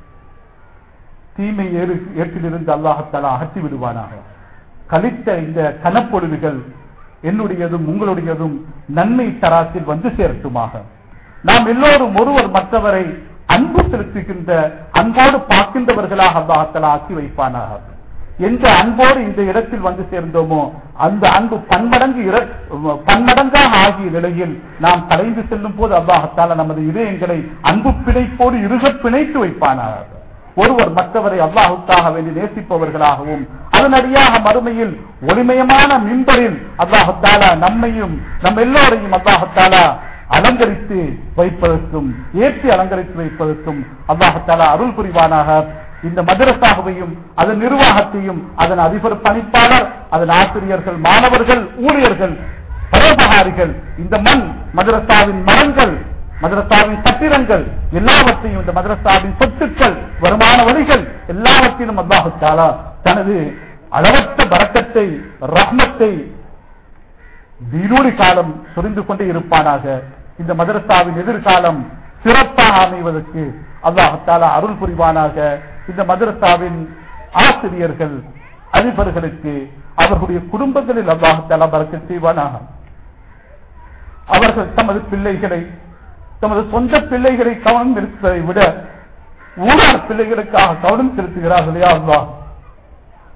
தீமை ஏறு ஏற்றிலிருந்து அல்லாஹத்தாலா அகற்றி விடுவானாக கலித்த இந்த கனப்பொழுதுகள் என்னுடையதும் உங்களுடையதும் நன்மை தராத்தில் வந்து சேர்த்துமாக நாம் எல்லோரும் ஒருவர் மற்றவரை அன்பு செலுத்துகின்ற அன்போடு பார்க்கின்றவர்களாக அல்லாஹத்தாலா ஆக்கி வைப்பானாக எந்த அன்போடு இந்த இடத்தில் வந்து சேர்ந்தோமோ அந்த அன்பு பன்மடங்கு இர- பன்மடங்காக ஆகிய நிலையில் நாம் கலைந்து செல்லும் போது அல்லாஹத்தால நமது இதயங்களை அன்பு பிணைப்போடு இருகப் பிணைத்து வைப்பானாக ஒருவர் மற்றவரை அல்லாஹுக்காக வேண்டி நேசிப்பவர்களாகவும் அதனடியாக மறுமையில் ஒளிமயமான மின்பரில் அல்லாஹத்தாலா நம்மையும் நம் எல்லோரையும் அல்லாஹத்தாலா அலங்கரித்து வைப்பதற்கும் ஏற்றி அலங்கரித்து வைப்பதற்கும் அல்லாஹத்தாலா அருள் புரிவானாக இந்த மதரசாகவையும் அதன் நிர்வாகத்தையும் அதன் அதிபர் பணிப்பாளர் அதன் ஆசிரியர்கள் மாணவர்கள் ஊழியர்கள் பரோபகாரிகள் இந்த மண் மதரசாவின் மரங்கள் மதரசாவின் கட்டிடங்கள் எல்லாவற்றையும் இந்த மதரசாவின் சொத்துக்கள் வருமான வழிகள் எல்லாவற்றிலும் அல்லாஹு தாலா தனது அளவற்ற பறக்கத்தை ரஹ்மத்தை தீனூடி காலம் சொரிந்து கொண்டே இருப்பானாக இந்த மதரசாவின் எதிர்காலம் சிறப்பாக அமைவதற்கு அல்லாஹாலா அருள் புரிவானாக இந்த மதரசாவின் ஆசிரியர்கள் அதிபர்களுக்கு அவர்களுடைய குடும்பங்களில் அல்லாஹாலா பறக்க செய்வானாக அவர்கள் தமது பிள்ளைகளை தமது சொந்த பிள்ளைகளை கவனம் செலுத்துவதை விட ஊழல் பிள்ளைகளுக்காக கவனம் செலுத்துகிறார்களே அல்லாஹ்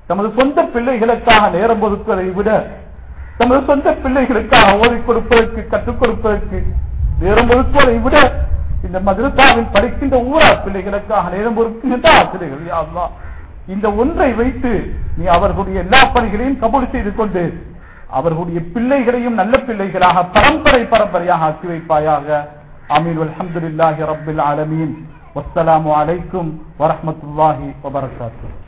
தமது சொந்த பிள்ளைகளுக்காக நேரம் ஒதுக்குவதை விட தமது சொந்த பிள்ளைகளுக்காக ஓதிக் கொடுப்பதற்கு கற்றுக் கொடுப்பதற்கு நேரம் ஒதுக்குவதை விட இந்த மதுரத்தாவில் படிக்கின்ற ஊரா பிள்ளைகளுக்காக நேரம் ஒதுக்குகின்ற ஆசிரியர்கள் யா அல்லாஹ் இந்த ஒன்றை வைத்து நீ அவர்களுடைய எல்லா பணிகளையும் கபூல் செய்து கொண்டு அவர்களுடைய பிள்ளைகளையும் நல்ல பிள்ளைகளாக பரம்பரை பரம்பரையாக ஆக்கி வைப்பாயாக ஆமீன் அல்ஹம்துலில்லாஹி ரப்பில் ஆலமீன் வஸ்ஸலாமு அலைக்கும் வரஹ்மத்துல்லாஹி வபரகாத்துஹு